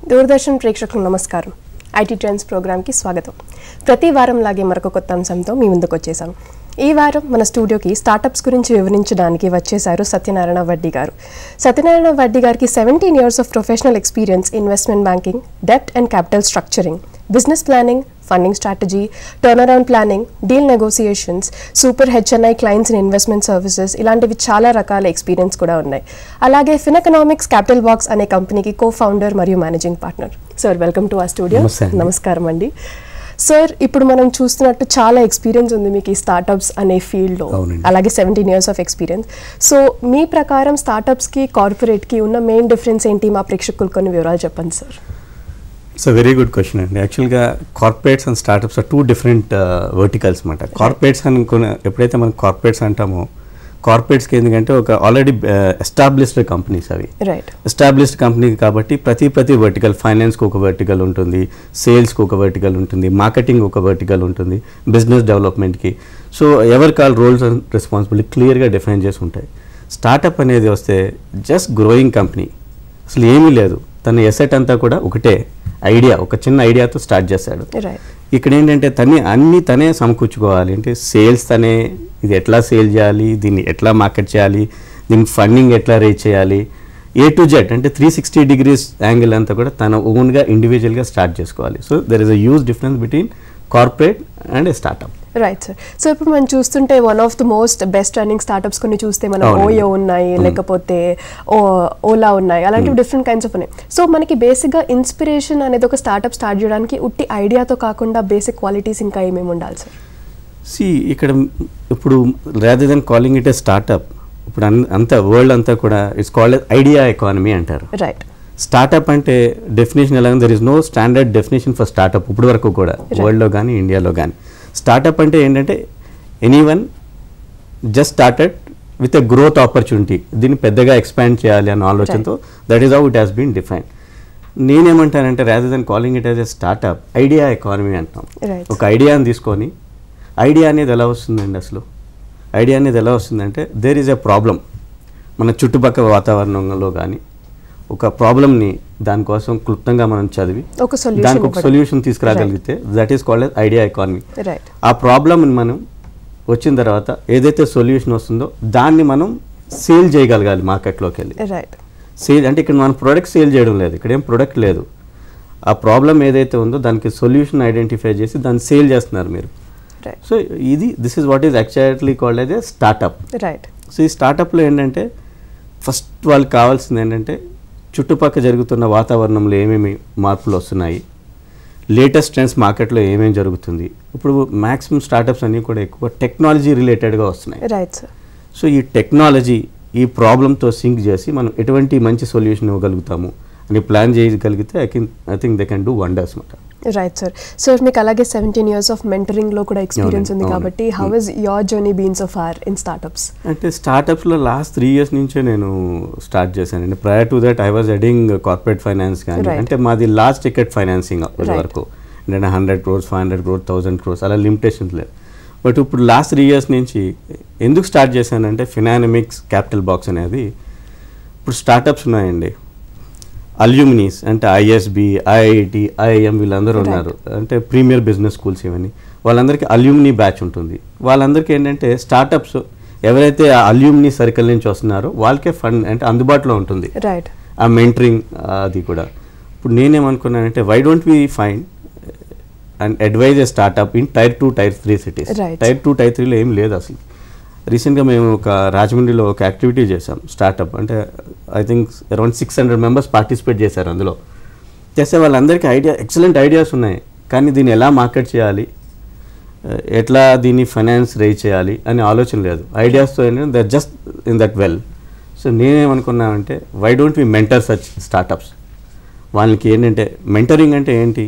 దూరదర్శన్ ప్రేక్షకులకు నమస్కారం IT trends ప్రోగ్రామ్కి స్వాగతం ప్రతి వారం లాగే మరొక కొత్త అంశంతో మీ ముందుకు వచ్చేసాం ఈ వారం మన స్టూడియోకి స్టార్టప్స్ గురించి వివరించడానికి వచ్చేశారు సత్యనారాయణ వడ్డీ గారు సత్యనారాయణ వడ్డీ గారికి seventeen years of professional experience investment banking డెప్ట్ and capital structuring business planning funding strategy turn around planning deal negotiations super HNI clients in investment services ఇలాంటివి చాలా రకాల ఎక్స్పీరియన్స్ కూడా ఉన్నాయి అలాగే ఫినెకనామిక్స్ క్యాపిటల్ బాక్స్ అనే కంపెనీకి కో ఫౌండర్ మరియు managing partner sir welcome to ఆ స్టూడియో నమస్తే అండి. నమస్కారం అండి సార్ ఇప్పుడు మనం చూస్తున్నట్టు చాలా ఎక్స్పీరియన్స్ ఉంది మీకు ఈ స్టార్టప్స్ అనే ఫీల్డ్లో అవునండి. అలాగే seventeen years of experience so మీ ప్రకారం స్టార్టప్స్కి కార్పొరేట్కి ఉన్న మెయిన్ డిఫరెన్స్ ఏంటి మా ప్రేక్షకులు కొన్ని వివరాలు చెప్పండి sir it's uh very good question అండి యాక్చువల్గా corporates and startups are two different verticals అనమాట కార్పొరేట్స్ అనుకున్న ఎప్పుడైతే మనం కార్పొరేట్స్ అంటామో కార్పొరేట్స్కి ఎందుకంటే ఒక ఆల్రెడీ ఎస్టాబ్లిష్డ్ కంపెనీస్ అవి రైట్ ఎస్టాబ్లిష్డ్ కంపెనీ కాబట్టి ప్రతి ప్రతి వర్టికల్ ఫైనాన్స్కి ఒక వర్టికల్ ఉంటుంది సేల్స్కి ఒక వర్టికల్ ఉంటుంది మార్కెటింగ్ ఒక వర్టికల్ ఉంటుంది బిజినెస్ డెవలప్మెంట్కి సో ఎవరి కాల్ రోల్స్ అండ్ రెస్పాన్సిబిలిటీ క్లియర్గా డిఫైన్ చేసి ఉంటాయి స్టార్టప్ అనేది వస్తే జస్ట్ గ్రోయింగ్ కంపెనీ అసలు ఏమీ లేదు తన ఎసెట్ అంతా కూడా ఒకటే ఐడియా ఒక చిన్న ఐడియాతో స్టార్ట్ చేశాడు రైట్ ఇక్కడ ఏంటంటే తనే అన్ని తనే సమకూర్చుకోవాలి అంటే సేల్స్ తనే ఇది ఎట్లా సేల్ చేయాలి దీన్ని ఎట్లా మార్కెట్ చేయాలి దీనికి ఫండింగ్ ఎట్లా రేజ్ చేయాలి ఏ టు జెడ్ అంటే త్రీ సిక్స్టీ డిగ్రీస్ యాంగిల్ అంతా కూడా తన ఓన్గా ఇండివిజువల్గా స్టార్ట్ చేసుకోవాలి so there is a huge difference between corporate and a startup right sir so ఇప్పుడు మనం చూస్తుంటే one of the most best running startups కొన్ని చూస్తే మనం అవునండి. ఓయో ఉన్నాయి లేకపోతే ఓ ఓలా ఉన్నాయి అలాంటివి డిఫరెంట్ కైండ్స్ ఆఫ్ ఉన్నాయి సో మనకి బేసిక్గా ఇన్స్పిరేషన్ అనేది ఒక స్టార్టప్ స్టార్ట్ చేయడానికి ఉట్టి ఐడియాతో కాకుండా బేసిక్ క్వాలిటీస్ ఇంకా ఏమేమి ఉండాలి సార్ సి ఇక్కడ ఇప్పుడు rather than calling it a startup ఇప్పుడు అన్- అంతా వరల్డ్ అంతా కూడా ఇట్స్ కాల్డ్ ఐడియా ఎకానమీ అంటారు రైట్ స్టార్టప్ అంటే డెఫినేషన్ ఎలా there is no standard definition for startup ఇప్పుడు వరకు కూడా వరల్డ్లో కానీ ఇండియాలో కానీ స్టార్టప్ అంటే ఏంటంటే any one just started with a growth opportunity దీన్ని పెద్దగా ఎక్స్పాండ్ చేయాలి అన్న ఆలోచనతో that is how it has been define నేనేమంటానంటే rather than calling it as a startup idea economy అంటాం Right. ఒక ఐడియాని తీసుకొని ఐడియా అనేది ఎలా వస్తుందండి అసలు ఐడియా అనేది ఎలా వస్తుందంటే దేర్ ఈజ్ ఎ ప్రాబ్లం మన చుట్టుపక్కల వాతావరణంలో కానీ ఒక ప్రాబ్లమ్ని దానికోసం క్లుప్తంగా మనం చదివి ఒక solution దానికి ఒక ఇవ్వడం. సొల్యూషన్ తీసుకురాగలిగితే that is called idea economy right ఆ ప్రాబ్లమ్ని మనం వచ్చిన తర్వాత ఏదైతే సొల్యూషన్ వస్తుందో దాన్ని మనం సేల్ చేయగలగాలి మార్కెట్లోకి వెళ్ళి రైట్ సేల్ అంటే ఇక్కడ మనం ప్రోడక్ట్ సేల్ చేయడం లేదు ఇక్కడ ఏం ప్రోడక్ట్ లేదు ఆ ప్రాబ్లం ఏదైతే ఉందో దానికి సొల్యూషన్ ఐడెంటిఫై చేసి దాన్ని సేల్ చేస్తున్నారు మీరు రైట్ సో ఇది this is what is actually called as a startup right so ఈ స్టార్టప్లో ఏంటంటే ఫస్ట్ వాళ్ళకి కావాల్సింది ఏంటంటే చుట్టుపక్కల జరుగుతున్న వాతావరణంలో ఏమేమి మార్పులు వస్తున్నాయి లేటెస్ట్ ట్రెండ్స్ మార్కెట్లో ఏమేమి జరుగుతుంది ఇప్పుడు మ్యాక్సిమం స్టార్టప్స్ అన్నీ కూడా ఎక్కువ టెక్నాలజీ రిలేటెడ్గా వస్తున్నాయి రైట్ సార్ సో ఈ టెక్నాలజీ ఈ ప్రాబ్లంతో సింక్ చేసి మనం ఎటువంటి మంచి సొల్యూషన్ ఇవ్వగలుగుతాము అని ప్లాన్ చేయగలిగితే I can I think they can do wonders అనమాట రైట్ సార్ సార్ మీకు అలాగే సెవెంటీన్ ఇయర్స్ ఆఫ్ మెంటరింగ్లో కూడా ఎక్స్పీరియన్స్ ఉంది అవునండి, కాబట్టి హౌ అవును. Is your journey beans of are in startups అంటే స్టార్టప్స్లో లాస్ట్ త్రీ ఇయర్స్ నుంచే నేను స్టార్ట్ చేశానండి prior to that I was heading corporate finance కానీ Right. అంటే మాది లాస్ట్ టికెట్ ఫైనాన్సింగ్ Right. వరకు అంటే hundred crores five hundred crores thousand crores అలా లిమిటేషన్స్ లేదు బట్ ఇప్పుడు లాస్ట్ త్రీ ఇయర్స్ నుంచి ఎందుకు స్టార్ట్ చేశానంటే ఫినానమిక్స్ క్యాపిటల్ బాక్స్ అనేది ఇప్పుడు స్టార్టప్స్ ఉన్నాయండి అల్యూమినీస్ అంటే ఐఎస్బి ఐఐటి ఐఐఎం వీళ్ళందరూ Right. ఉన్నారు అంటే ప్రీమియర్ బిజినెస్ స్కూల్స్ ఇవన్నీ వాళ్ళందరికీ అల్యూమినీ బ్యాచ్ ఉంటుంది వాళ్ళందరికీ ఏంటంటే స్టార్టప్స్ ఎవరైతే ఆ అల్యూమినీ సర్కిల్ నుంచి వస్తున్నారో వాళ్ళకే ఫండ్ అంటే అందుబాటులో ఉంటుంది రైట్ ఆ మెంటరింగ్ అది కూడా ఇప్పుడు నేనేమనుకున్నానంటే why don't we find and advise a startup in tier two tier three cities Right. Tier two tier త్రీలో ఏం లేదు అసలు రీసెంట్గా మేము ఒక రాజమండ్రిలో ఒక యాక్టివిటీ చేసాం స్టార్ట్అప్ అంటే I think around six hundred members participate చేశారు అందులో చేస్తే వాళ్ళందరికీ ఐడియా ఎక్సలెంట్ ఐడియాస్ ఉన్నాయి కానీ దీన్ని ఎలా మార్కెట్ చేయాలి uh, ఎట్లా దీన్ని ఫైనాన్స్ రేజ్ చేయాలి అనే ఆలోచన లేదు ఐడియాస్తో ఏంటంటే they just in that well so నేనేమనుకున్నానంటే why don't we mentor such startups వాళ్ళకి ఏంటంటే మెంటరింగ్ అంటే ఏంటి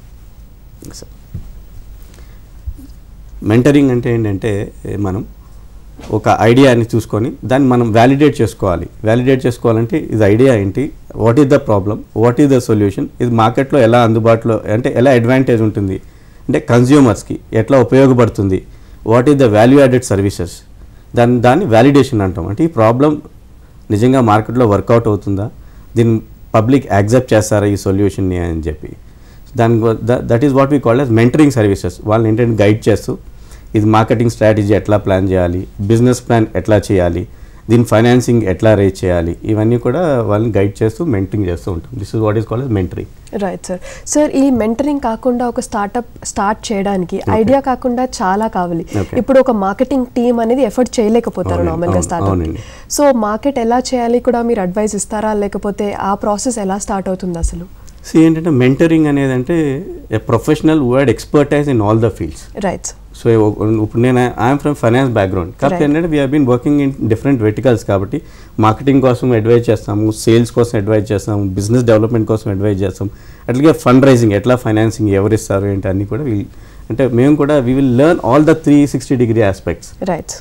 మెంటరింగ్ అంటే ఏంటంటే ఏ, మనం ఒక ఐడియాని చూసుకొని దాన్ని మనం వ్యాలిడేట్ చేసుకోవాలి వ్యాలిడేట్ చేసుకోవాలంటే ఇది ఐడియా ఏంటి what is the problem what is the solution ఇది మార్కెట్లో ఎలా అందుబాటులో అంటే ఎలా అడ్వాంటేజ్ ఉంటుంది అంటే కన్జ్యూమర్స్కి ఎట్లా ఉపయోగపడుతుంది what is the value added services దాన్ని దాన్ని వ్యాలిడేషన్ అంటాం అంటే ఈ ప్రాబ్లం నిజంగా మార్కెట్లో వర్కౌట్ అవుతుందా దీన్ని పబ్లిక్ యాక్సెప్ట్ చేస్తారా ఈ సొల్యూషన్ని అని చెప్పి దాని that is what we call as mentoring services వాళ్ళని ఏంటంటే గైడ్ చేస్తూ ఇది మార్కెటింగ్ స్ట్రాటజీ ఎట్లా ప్లాన్ చేయాలి బిజినెస్ ప్లాన్ ఎట్లా చేయాలి దీని ఫైనాన్సింగ్ ఎట్లా రేట్ చేయాలి ఇవన్నీ కూడా వాళ్ళని గైడ్ చేస్తూ మెంటరింగ్ చేస్తూ ఉంటాం this is what is called mentoring right sir sir ఈ మెంటరింగ్ కాకుండా ఒక స్టార్ట్అప్ స్టార్ట్ చేయడానికి ఐడియా కాకుండా చాలా కావాలి Okay. ఇప్పుడు ఒక మార్కెటింగ్ టీమ్ అనేది ఎఫర్ట్ చేయలేకపోతారు అవునండి, నార్మల్గా అవును, స్టార్ట్అప్ అవునండి. సో మార్కెట్ ఎలా చేయాలి కూడా మీరు అడ్వైస్ ఇస్తారా లేకపోతే ఆ ప్రాసెస్ ఎలా స్టార్ట్ అవుతుంది అసలు సో ఏంటంటే మెంటరింగ్ అనేది అంటే a professional word expertise in all the fields right so ఇప్పుడు నేను ఐఎమ్ ఫ్రమ్ ఫైనాన్స్ బ్యాక్గ్రౌండ్ కాకపోతే Right. ఏంటంటే we're been working in different verticals కాబట్టి మార్కెటింగ్ కోసం అడ్వైజ్ చేస్తాము సేల్స్ కోసం అడ్వైజ్ చేస్తాము బిజినెస్ డెవలప్మెంట్ కోసం అడ్వైజ్ చేస్తాం అట్లాగే ఫండ్ రైజింగ్ ఎట్లా ఫైనాన్సింగ్ ఎవరు ఇస్తారు ఏంటి అన్నీ కూడా వీల్ అంటే మేము కూడా we will learn all the three sixty degree aspects right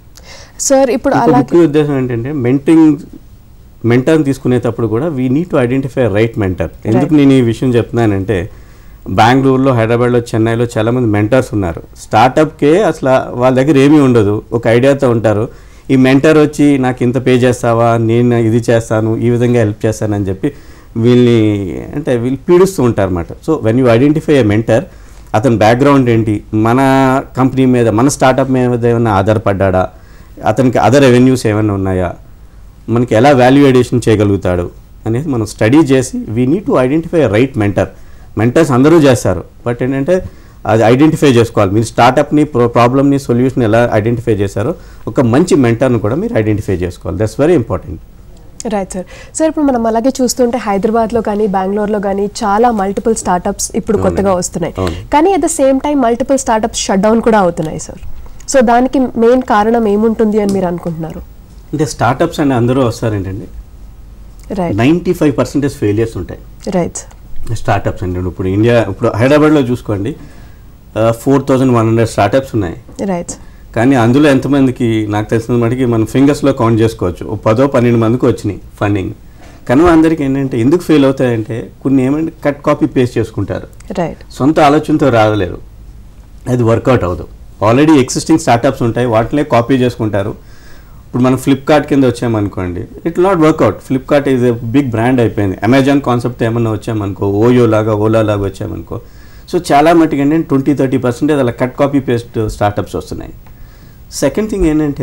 sir ఇప్పుడు ఇంకో అలాగే ముఖ్య ఉద్దేశం ఏంటంటే మెంటింగ్ మెంటర్ని తీసుకునేటప్పుడు కూడా we need to identify right mentor ఎందుకు నేను ఈ విషయం చెప్తున్నానంటే బెంగళూరులో హైదరాబాద్లో చెన్నైలో చాలామంది మెంటర్స్ ఉన్నారు స్టార్టప్కే అసలు వాళ్ళ దగ్గర ఏమీ ఉండదు ఒక ఐడియాతో ఉంటారు ఈ మెంటర్ వచ్చి నాకు ఇంత పే చేస్తావా నేను ఇది చేస్తాను ఈ విధంగా హెల్ప్ చేస్తానని చెప్పి వీళ్ళని అంటే వీళ్ళు పీడిస్తూ ఉంటారు అన్నమాట so when you identify a mentor అతని బ్యాక్గ్రౌండ్ ఏంటి మన కంపెనీ మీద మన స్టార్టప్ మీద ఏమైనా ఆధారపడ్డా అతనికి అదర్ రెవెన్యూస్ ఏమైనా ఉన్నాయా మనకి ఎలా వాల్యూ ఎడిషన్ చేయగలుగుతాడు అనేది మనం స్టడీ చేసి we need to identify right mentor mentors అందరూ చేస్తారు బట్ ఏంటంటే అది ఐడెంటిఫై చేసుకోవాలి మీరు స్టార్టప్ని ప్రాబ్లమ్ని సొల్యూషన్ ఎలా ఐడెంటిఫై చేశారో ఒక మంచి మెంటర్ని కూడా మీరు ఐడెంటిఫై చేసుకోవాలి that's very important right sir sir ఇప్పుడు మనం అలాగే చూస్తుంటే హైదరాబాద్లో కానీ బెంగళూరులో కానీ చాలా మల్టిపుల్ స్టార్టప్స్ ఇప్పుడు అవునండి. కొత్తగా వస్తున్నాయి అవును. కానీ at the same time multiple startups shut down కూడా అవుతున్నాయి సార్ సో దానికి మెయిన్ కారణం ఏముంటుంది అని మీరు అనుకుంటున్నారు అంటే స్టార్టప్స్ అని అందరూ వస్తారేంటండి right ninety five percentage failures ఉంటాయి రైట్ స్టార్టప్స్ అండి ఇప్పుడు ఇండియా ఇప్పుడు హైదరాబాద్లో చూసుకోండి four thousand one hundred startups ఉన్నాయి రైట్ కానీ అందులో ఎంతమందికి నాకు తెలిసిన మటుకి మనం ఫింగర్స్లో కౌంట్ చేసుకోవచ్చు ఓ పదో పన్నెండు మందికి వచ్చినాయి ఫండింగ్ కానీ అందరికీ ఏంటంటే ఎందుకు ఫెయిల్ అవుతాయంటే కొన్ని ఏమంటే కట్ కాపీ పేస్ట్ చేసుకుంటారు రైట్ సొంత ఆలోచనతో రాగలేరు అది వర్కౌట్ అవ్వదు ఆల్రెడీ ఎగ్జిస్టింగ్ స్టార్టప్స్ ఉంటాయి వాటినే కాపీ చేసుకుంటారు ఇప్పుడు మనం ఫ్లిప్కార్ట్ కింద వచ్చామనుకోండి it not work out Flipkart is a big brand అయిపోయింది అమెజాన్ కాన్సెప్ట్ ఏమన్నా వచ్చామనుకో ఓయో లాగా ఓలా లాగా వచ్చామనుకో సో చాలా మటుకు ఏంటంటే ట్వంటీ థర్టీ పర్సెంటేజ్ అలా కట్ కాపీ పేస్ట్ స్టార్టప్స్ వస్తున్నాయి సెకండ్ థింగ్ ఏంటంటే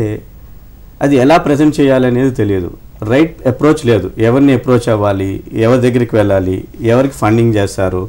అది ఎలా ప్రజెంట్ చేయాలనేది తెలియదు రైట్ అప్రోచ్ లేదు ఎవరిని అప్రోచ్ అవ్వాలి ఎవరి దగ్గరికి వెళ్ళాలి ఎవరికి ఫండింగ్ చేస్తారు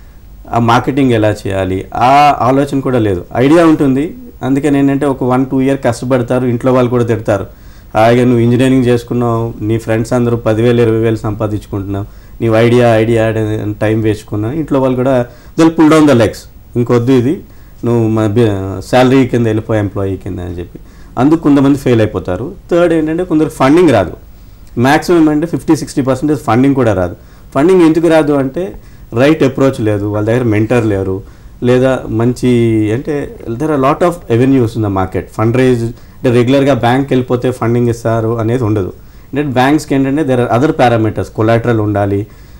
ఆ మార్కెటింగ్ ఎలా చేయాలి ఆ ఆలోచన కూడా లేదు ఐడియా ఉంటుంది అందుకని ఏంటంటే ఒక వన్ టూ ఇయర్ కష్టపడతారు ఇంట్లో వాళ్ళు కూడా తిడతారు హాయిగా నువ్వు ఇంజనీరింగ్ చేసుకున్నావు నీ ఫ్రెండ్స్ అందరూ పదివేలు ఇరవై వేలు సంపాదించుకుంటున్నావు నీవు ఐడియా ఐడియా టైం వేసుకున్నావు ఇంట్లో వాళ్ళు కూడా they'll pull down the legs ఇంకొద్దు ఇది నువ్వు మా శాలరీ కింద వెళ్ళిపోయి ఎంప్లాయీ కింద అని చెప్పి అందుకు కొంతమంది ఫెయిల్ అయిపోతారు థర్డ్ ఏంటంటే కొందరు ఫండింగ్ రాదు మ్యాక్సిమం అంటే ఫిఫ్టీ సిక్స్టీ పర్సెంటేజ్ ఫండింగ్ కూడా రాదు ఫండింగ్ ఎందుకు రాదు అంటే రైట్ అప్రోచ్ లేదు వాళ్ళ దగ్గర మెంటర్ లేరు లేదా మంచి అంటే there are lot of avenues in the market fund raise అంటే రెగ్యులర్గా బ్యాంక్ వెళ్ళిపోతే ఫండింగ్ ఇస్తారు అనేది ఉండదు అంటే బ్యాంక్స్కి ఏంటంటే there are other parameters collateral ఉండాలి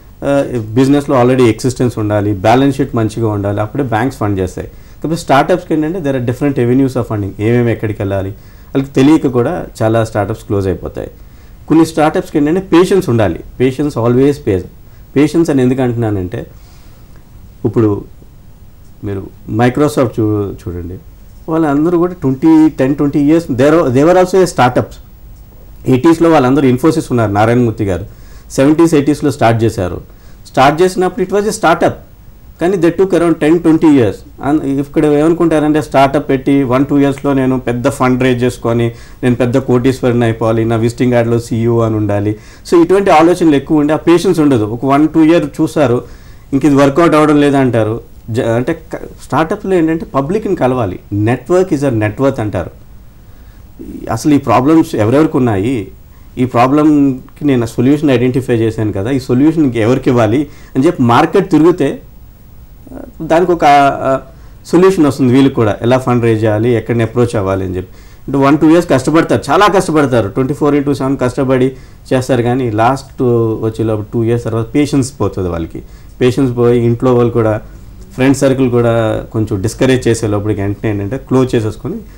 బిజినెస్లో ఆల్రెడీ ఎక్సిస్టెన్స్ ఉండాలి బ్యాలెన్స్ షీట్ మంచిగా ఉండాలి అప్పుడే బ్యాంక్స్ ఫండ్ చేస్తాయి కాబట్టి స్టార్టప్స్కి ఏంటంటే there are different avenues of funding ఏమేమి ఎక్కడికి వెళ్ళాలి వాళ్ళకి తెలియక కూడా చాలా స్టార్టప్స్ క్లోజ్ అయిపోతాయి కొన్ని స్టార్టప్స్కి ఏంటంటే పేషెన్స్ ఉండాలి పేషెన్స్ ఆల్వేస్ పే పేషెన్స్ అని ఎందుకు అంటున్నానంటే ఇప్పుడు మీరు మైక్రోసాఫ్ట్ చూ చూడండి వాళ్ళందరూ కూడా twenty ten twenty years there they were also a startups ఎయిటీస్లో వాళ్ళందరూ ఇన్ఫోసిస్ ఉన్నారు నారాయణమూర్తి గారు సెవెంటీస్ ఎయిటీస్లో స్టార్ట్ చేశారు స్టార్ట్ చేసినప్పుడు ఇట్ వాజ్ ఏ స్టార్టప్ కానీ that took around ten twenty years ఇక్కడ ఏమనుకుంటారంటే స్టార్టప్ పెట్టి వన్ టూ ఇయర్స్లో నేను పెద్ద ఫండ్ రేజ్ చేసుకొని నేను పెద్ద కోటీశ్వరిని అయిపోవాలి నా విజిటింగ్ కార్డులో సీఈఓ అని ఉండాలి సో ఇటువంటి ఆలోచనలు ఎక్కువ ఉండి ఆ పేషెన్స్ ఉండదు ఒక వన్ టూ ఇయర్ చూస్తారు ఇంక ఇది వర్కౌట్ అవ్వడం లేదంటారు జ- అంటే స్టార్టప్లో ఏంటంటే పబ్లిక్ని కలవాలి నెట్వర్క్ ఈజ్ అ నెట్వర్క్ అంటారు అసలు ఈ ప్రాబ్లమ్స్ ఎవరెవరికి ఉన్నాయి ఈ ప్రాబ్లంకి నేను సొల్యూషన్ ఐడెంటిఫై చేశాను కదా ఈ సొల్యూషన్ ఎవరికి ఇవ్వాలి అని చెప్పి మార్కెట్ తిరిగితే ఆ, దానికి ఒక సొల్యూషన్ వస్తుంది వీళ్ళకి కూడా ఎలా ఫండ్ రేజ్ చేయాలి ఎక్కడిని అప్రోచ్ అవ్వాలి అని చెప్పి అంటే వన్ టూ ఇయర్స్ కష్టపడతారు చాలా కష్టపడతారు ట్వంటీ ఫోర్ ఇంటూ సెవెన్ కష్టపడి చేస్తారు కానీ లాస్ట్ వచ్చేలోపు టూ ఇయర్స్ తర్వాత పేషెన్స్ పోతుంది వాళ్ళకి పేషెన్స్ పోయి ఇంట్లో వాళ్ళు కూడా ఫ్రెండ్ సర్కిల్ కూడా కొంచెం డిస్కరేజ్ చేసే లోపలికి వెంటనే ఏంటంటే క్లోజ్ చేసేసుకొని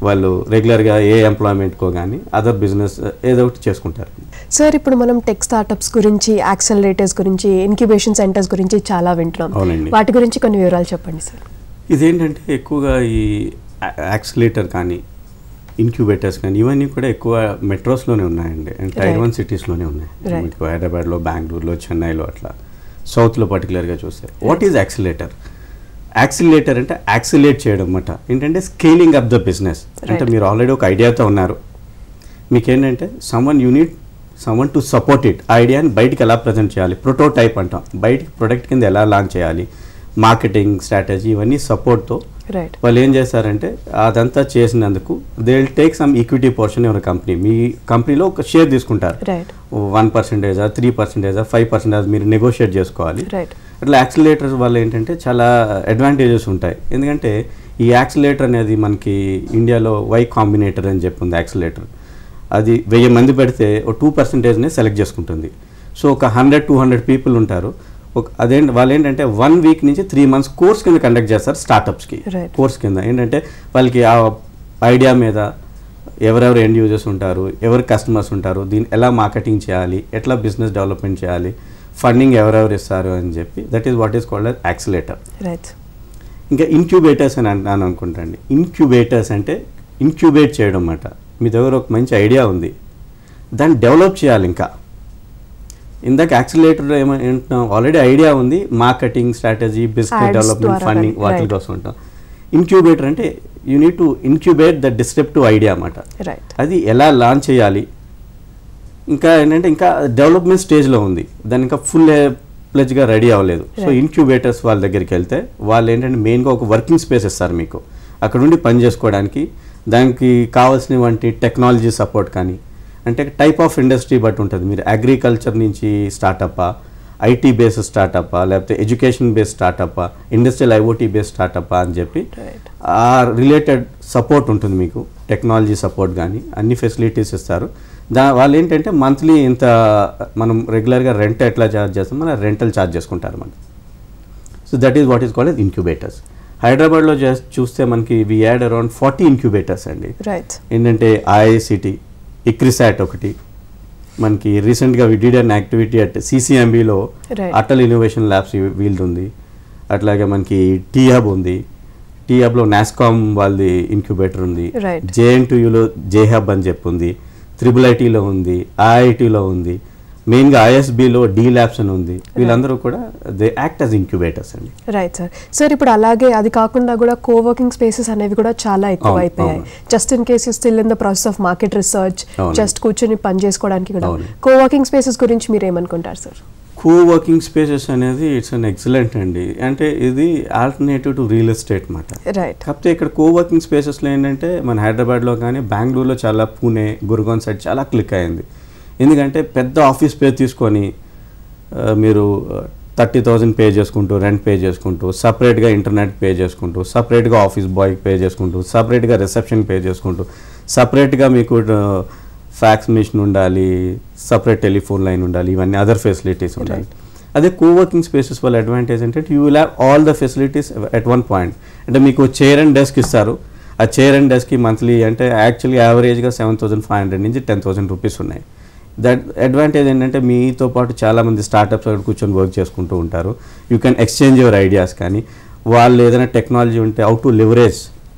వాళ్ళు రెగ్యులర్గా ఏ ఎంప్లాయ్మెంట్కో కానీ అదర్ బిజినెస్ ఏదో ఒకటి చేసుకుంటారు సార్ ఇప్పుడు మనం టెక్ స్టార్టప్స్ గురించి యాక్సలరేటర్స్ గురించి ఇన్క్యుబేషన్ సెంటర్స్ గురించి చాలా వింటున్నాం అవునండి. వాటి గురించి కొన్ని వివరాలు చెప్పండి సార్ ఇదేంటంటే ఎక్కువగా ఈ యాక్సిలేటర్ కానీ ఇన్క్యుబేటర్స్ కానీ ఇవన్నీ కూడా ఎక్కువ మెట్రోస్లోనే ఉన్నాయండి అంటే Right. టైర్ వన్ సిటీస్లోనే ఉన్నాయి Right. మీకు హైదరాబాద్లో బెంగళూరులో చెన్నైలో అట్లా సౌత్లో పర్టికులర్గా చూస్తే వాట్ ఈజ్ యాక్సిలేటర్ యాక్సిలేటర్ అంటే యాక్సిలేట్ చేయడం అన్నమాట ఏంటంటే స్కేలింగ్ అప్ ద బిజినెస్ అంటే Right. మీరు ఆల్రెడీ ఒక ఐడియాతో ఉన్నారు మీకేంటంటే someone unit someone to support it ఐడియాని బయటికి ఎలా ప్రజెంట్ చేయాలి ప్రోటోటైప్ అంటాం బయటికి ప్రొడక్ట్ కింద ఎలా లాంచ్ చేయాలి మార్కెటింగ్ స్ట్రాటజీ ఇవన్నీ సపోర్ట్తో రైట్ వాళ్ళు ఏం చేస్తారంటే అదంతా చేసినందుకు they will take some equity portion ఎవరి కంపెనీ మీ కంపెనీలో ఒక షేర్ తీసుకుంటారు రైట్ వన్ పర్సెంటేజా త్రీ పర్సెంటేజా ఫైవ్ పర్సెంటేజ్ మీరు నెగోషియేట్ చేసుకోవాలి రైట్ అట్లా యాక్సిలేటర్స్ వల్ల ఏంటంటే చాలా అడ్వాంటేజెస్ ఉంటాయి ఎందుకంటే ఈ యాక్సిలేటర్ అనేది మనకి ఇండియాలో వై కాంబినేటర్ అని చెప్పి ఉంది యాక్సిలేటర్ అది వెయ్యి మంది పెడితే ఒక టూ పర్సెంటేజ్నే సెలెక్ట్ చేసుకుంటుంది సో ఒక హండ్రెడ్ టూ హండ్రెడ్ పీపుల్ ఉంటారు ఒక అదేంటి వాళ్ళు ఏంటంటే వన్ వీక్ నుంచి త్రీ మంత్స్ కోర్స్ కింద కండక్ట్ చేస్తారు స్టార్టప్స్కి Right. కోర్స్ కింద ఏంటంటే వాళ్ళకి ఆ ఐడియా మీద ఎవరెవరు ఎండ్ యూజర్స్ ఉంటారు ఎవరు కస్టమర్స్ ఉంటారు దీన్ని ఎలా మార్కెటింగ్ చేయాలి ఎట్లా బిజినెస్ డెవలప్మెంట్ చేయాలి ఫండింగ్ ఎవరెవరు ఇస్తారు అని చెప్పి that is what is called accelerator right ఇంకా ఇన్క్యుబేటర్స్ అని అంటాను అనుకుంటాండి ఇన్క్యుబేటర్స్ అంటే ఇన్క్యుబేట్ చేయడం అన్నమాట మీ దగ్గర ఒక మంచి ఐడియా ఉంది దాన్ని డెవలప్ చేయాలి ఇంకా ఇందాక యాక్సిలేటర్ ఏమంటున్నాం ఆల్రెడీ ఐడియా ఉంది marketing strategy business Ads development ద్వారా ఫండింగ్ కానీ, వాటి right. కోసం ఉంటాం ఇన్క్యుబేటర్ అంటే you need to incubate the descriptive idea అన్నమాట రైట్ అది ఎలా లాంచ్ చేయాలి ఇంకా ఏంటంటే ఇంకా డెవలప్మెంట్ స్టేజ్లో ఉంది దాని ఇంకా ఫుల్ ప్లెజ్గా రెడీ అవ్వలేదు సో Right. ఇన్క్యుబేటర్స్ వాళ్ళ దగ్గరికి వెళ్తే వాళ్ళు ఏంటంటే మెయిన్గా ఒక వర్కింగ్ స్పేస్ ఇస్తారు మీకు అక్కడ నుండి పని చేసుకోవడానికి దానికి కావాల్సినటువంటి టెక్నాలజీ సపోర్ట్ కానీ అంటే టైప్ ఆఫ్ ఇండస్ట్రీ బట్టి ఉంటుంది మీరు అగ్రికల్చర్ నుంచి స్టార్టప్పా ఐటీ బేస్డ్ స్టార్టప్పా లేకపోతే ఎడ్యుకేషన్ బేస్డ్ స్టార్టప్పా ఇండస్ట్రియల్ ఐఓటీ బేస్డ్ స్టార్టప్పా అని చెప్పి Right. ఆ రిలేటెడ్ సపోర్ట్ ఉంటుంది మీకు టెక్నాలజీ సపోర్ట్ కానీ అన్ని ఫెసిలిటీస్ ఇస్తారు దా వాళ్ళు ఏంటంటే మంత్లీ ఇంత మనం రెగ్యులర్గా రెంట్ ఎట్లా ఛార్జ్ చేస్తాం మన రెంటల్ ఛార్జ్ చేసుకుంటారు మనం so that is what is called incubators హైదరాబాద్లో చేస్- చూస్తే మనకి we had around forty incubators అండి రైట్ ఏంటంటే ఐఐసిటి ఇక్రిసాట్ ఒకటి మనకి రీసెంట్గా we did an activity at సిసిఎంబిలో Right. అటల్ ఇన్నోవేషన్ ల్యాబ్స్ వీల్డ్ ఉంది అట్లాగే మనకి టీ హబ్ ఉంది టీ హబ్లో నాస్కామ్ వాళ్ళది ఇన్క్యుబేటర్ ఉంది Right. జేఎన్టీయూలో జే హబ్ అని చెప్పి ఉంది త్రిబుల్ ఐటీలో ఉంది ఐఐటీలో ఉంది మెయిన్గా ఐఎస్బిలో డి ల్యాబ్స్ అని ఉంది వీళ్ళందరూ కూడా దే యాక్ట్ యాజ్ ఇన్క్యుబేటర్స్ అండి రైట్ సార్ సార్ ఇప్పుడు అలాగే అది కాకుండా కూడా కోవర్కింగ్ స్పేసెస్ అనేవి కూడా చాలా ఎక్కువ అవును, అయిపోయాయి అవును. Just in case still in the process of market research అవును. జస్ట్ కూర్చొని పని చేసుకోవడానికి కూడా అవును. కోవర్కింగ్ స్పేసెస్ గురించి మీరు ఏమనుకుంటారు సార్ కో వర్కింగ్ స్పేసెస్ అనేది ఇట్స్ అన్ ఎక్సలెంట్ అండి అంటే ఇది ఆల్టర్నేటివ్ టు రియల్ ఎస్టేట్ మాట రైట్ కాకపోతే ఇక్కడ కో వర్కింగ్ స్పేసెస్లో ఏంటంటే మన హైదరాబాద్లో కానీ బెంగళూరులో చాలా పూణే గురుగాన్ సైడ్ చాలా క్లిక్ అయింది ఎందుకంటే పెద్ద ఆఫీస్ స్పేస్ తీసుకొని ఆ, మీరు థర్టీ థౌజండ్ పే చేసుకుంటూ రెంట్ పే చేసుకుంటూ సపరేట్గా ఇంటర్నెట్ పే చేసుకుంటూ సపరేట్గా ఆఫీస్ బాయ్కి పే చేసుకుంటూ సపరేట్గా రిసెప్షన్ పే చేసుకుంటూ సపరేట్గా మీకు ఫ్యాక్స్ మిషన్ ఉండాలి సపరేట్ టెలిఫోన్ లైన్ ఉండాలి ఇవన్నీ అదర్ ఫెసిలిటీస్ ఉండాలి అదే కోవర్కింగ్ స్పేసెస్ వల్ల అడ్వాంటేజ్ ఏంటంటే you will have all the facilities at one point అంటే మీకు చైర్ అండ్ డెస్క్ ఇస్తారు ఆ చైర్ అండ్ డెస్క్కి మంత్లీ అంటే యాక్చువల్లీ యావరేజ్గా సెవెన్ థౌసండ్ ఫైవ్ హండ్రెడ్ నుంచి టెన్ థౌసండ్ రూపీస్ ఉన్నాయి దట్ అడ్వాంటేజ్ ఏంటంటే మీతో పాటు చాలామంది స్టార్టప్స్ అక్కడ కూర్చొని వర్క్ చేసుకుంటూ ఉంటారు you can exchange your ideas కానీ వాళ్ళు ఏదైనా టెక్నాలజీ ఉంటే హౌ టు లివరేజ్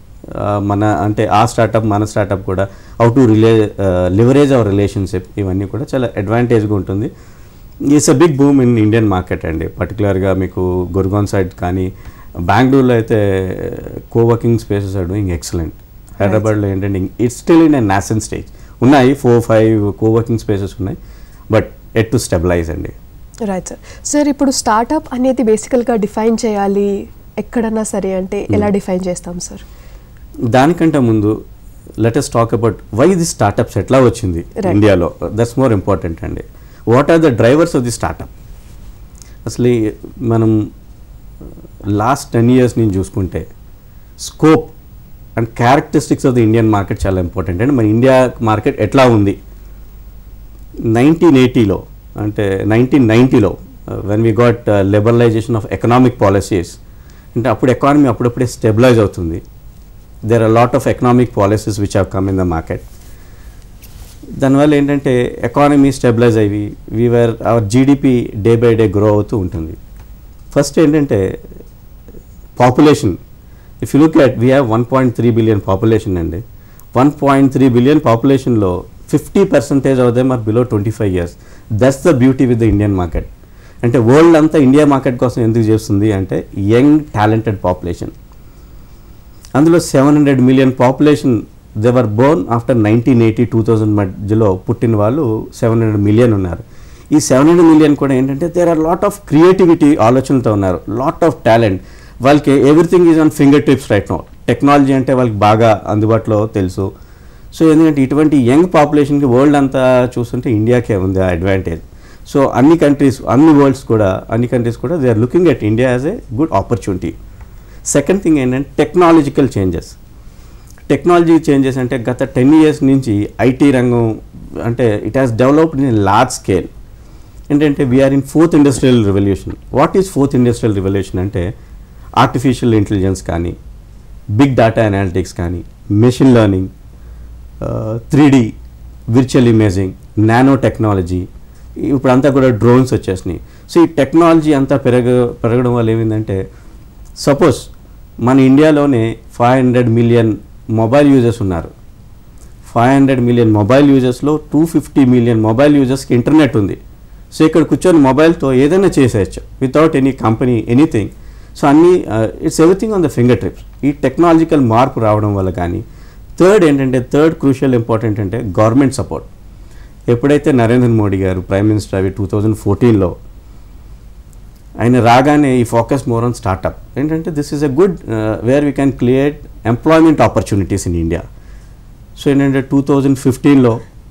మన అంటే ఆ స్టార్టప్ మన స్టార్టప్ కూడా how to rely leverage our relationship ఇవన్నీ కూడా చాలా అడ్వాంటేజ్గా ఉంటుంది is a big boom in Indian market అండి పర్టికులర్గా మీకు గుర్గాన్ సైడ్ కానీ బెంగళూరులో అయితే coworking spaces are doing excellent హైదరాబాద్లో ఏంటంటే it's still in a nascent stage ఉన్నాయి ఫోర్ ఫైవ్ కోవర్కింగ్ స్పేసెస్ ఉన్నాయి బట్ ఎట్ టు స్టెబిలైజ్ అండి రైట్ సార్ సార్ ఇప్పుడు స్టార్టప్ అనేది బేసికల్గా డిఫైన్ చేయాలి ఎక్కడన్నా సరే అంటే ఎలా డిఫైన్ చేస్తాం సార్ దానికంటే ముందు latest talk about why the startups ఎట్లా వచ్చింది Right. ఇండియాలో దట్స్ మోర్ ఇంపార్టెంట్ అండి what are the drivers of the startup అసలు ఈ మనం లాస్ట్ టెన్ ఇయర్స్ నుంచి చూసుకుంటే scope and characteristics of the Indian market చాలా ఇంపార్టెంట్ అండి మన ఇండియా మార్కెట్ ఎట్లా ఉంది నైన్టీన్ ఎయిటీలో అంటే నైన్టీన్ నైంటీలో when we got liberalisation of economic policies అంటే అప్పుడు ఎకానమీ అప్పుడప్పుడే స్టెబిలైజ్ అవుతుంది there are lot of economic policies which have come in the market దానివల్ల ఏంటంటే ఎకానమీ స్టెబిలైజ్ అయ్యి we're our GDP day by day grow అవుతూ ఉంటుంది ఫస్ట్ ఏంటంటే population if you look at we have one point three billion population అండి one point three billion పాపులేషన్లో fifty percentage of them are below twenty five years that's the beauty with the Indian market అంటే world అంతా India market కోసం ఎందుకు చేస్తుంది అంటే young talented population అందులో seven hundred million population they were born after nineteen eighty two thousand మధ్యలో పుట్టిన వాళ్ళు సెవెన్ హండ్రెడ్ మిలియన్ ఉన్నారు ఈ సెవెన్ హండ్రెడ్ మిలియన్ కూడా ఏంటంటే there are lot of creativity ఆలోచనలతో ఉన్నారు లాట్ ఆఫ్ టాలెంట్ వాళ్ళకి everything is on finger tips right no technology అంటే వాళ్ళకి బాగా అందుబాటులో తెలుసు సో ఎందుకంటే ఇటువంటి యంగ్ పాపులేషన్కి వరల్డ్ అంతా చూస్తుంటే ఇండియాకే ఉంది ఆ అడ్వాంటేజ్ సో అన్ని కంట్రీస్ అన్ని వరల్డ్స్ కూడా అన్ని కంట్రీస్ కూడా they are looking at India as a good opportunity second thing ఏంటంటే టెక్నాలజికల్ చేంజెస్ టెక్నాలజీ చేంజెస్ అంటే గత టెన్ ఇయర్స్ నుంచి ఐటీ రంగం అంటే it has developed in large scale ఏంటంటే we're in fourth industrial revolution what is fourth industrial revolution అంటే artificial intelligence కానీ big data analytics కానీ machine learning three D virtual imaging nano technology ఇప్పుడు అంతా కూడా డ్రోన్స్ వచ్చేసినాయి సో ఈ technology అంతా పెరగ పెరగడం వల్ల ఏమైందంటే సపోజ్ మన ఇండియాలోనే five hundred million mobile users ఉన్నారు ఫైవ్ హండ్రెడ్ మిలియన్ మొబైల్ యూజర్స్లో టూ ఫిఫ్టీ మిలియన్ మొబైల్ యూజర్స్కి ఇంటర్నెట్ ఉంది సో ఇక్కడ కూర్చొని మొబైల్తో ఏదైనా చేసేయచ్చు without any company anything so అన్నీ it's everything on the finger trips ఈ టెక్నాలజికల్ మార్పు రావడం వల్ల కానీ థర్డ్ ఏంటంటే థర్డ్ క్రూషియల్ ఇంపార్టెంట్ అంటే గవర్నమెంట్ సపోర్ట్ ఎప్పుడైతే నరేంద్ర మోడీ గారు ప్రైమ్ మినిస్టర్ అవి టూ థౌజండ్ ఫోర్టీన్లో ఆయన రాగానే ఈ ఫోకస్ మోర్ ఆన్ స్టార్టప్ ఏంటంటే this is a good where we can create employment opportunities in India so ఏంటంటే టూ థౌజండ్ ఫిఫ్టీన్లో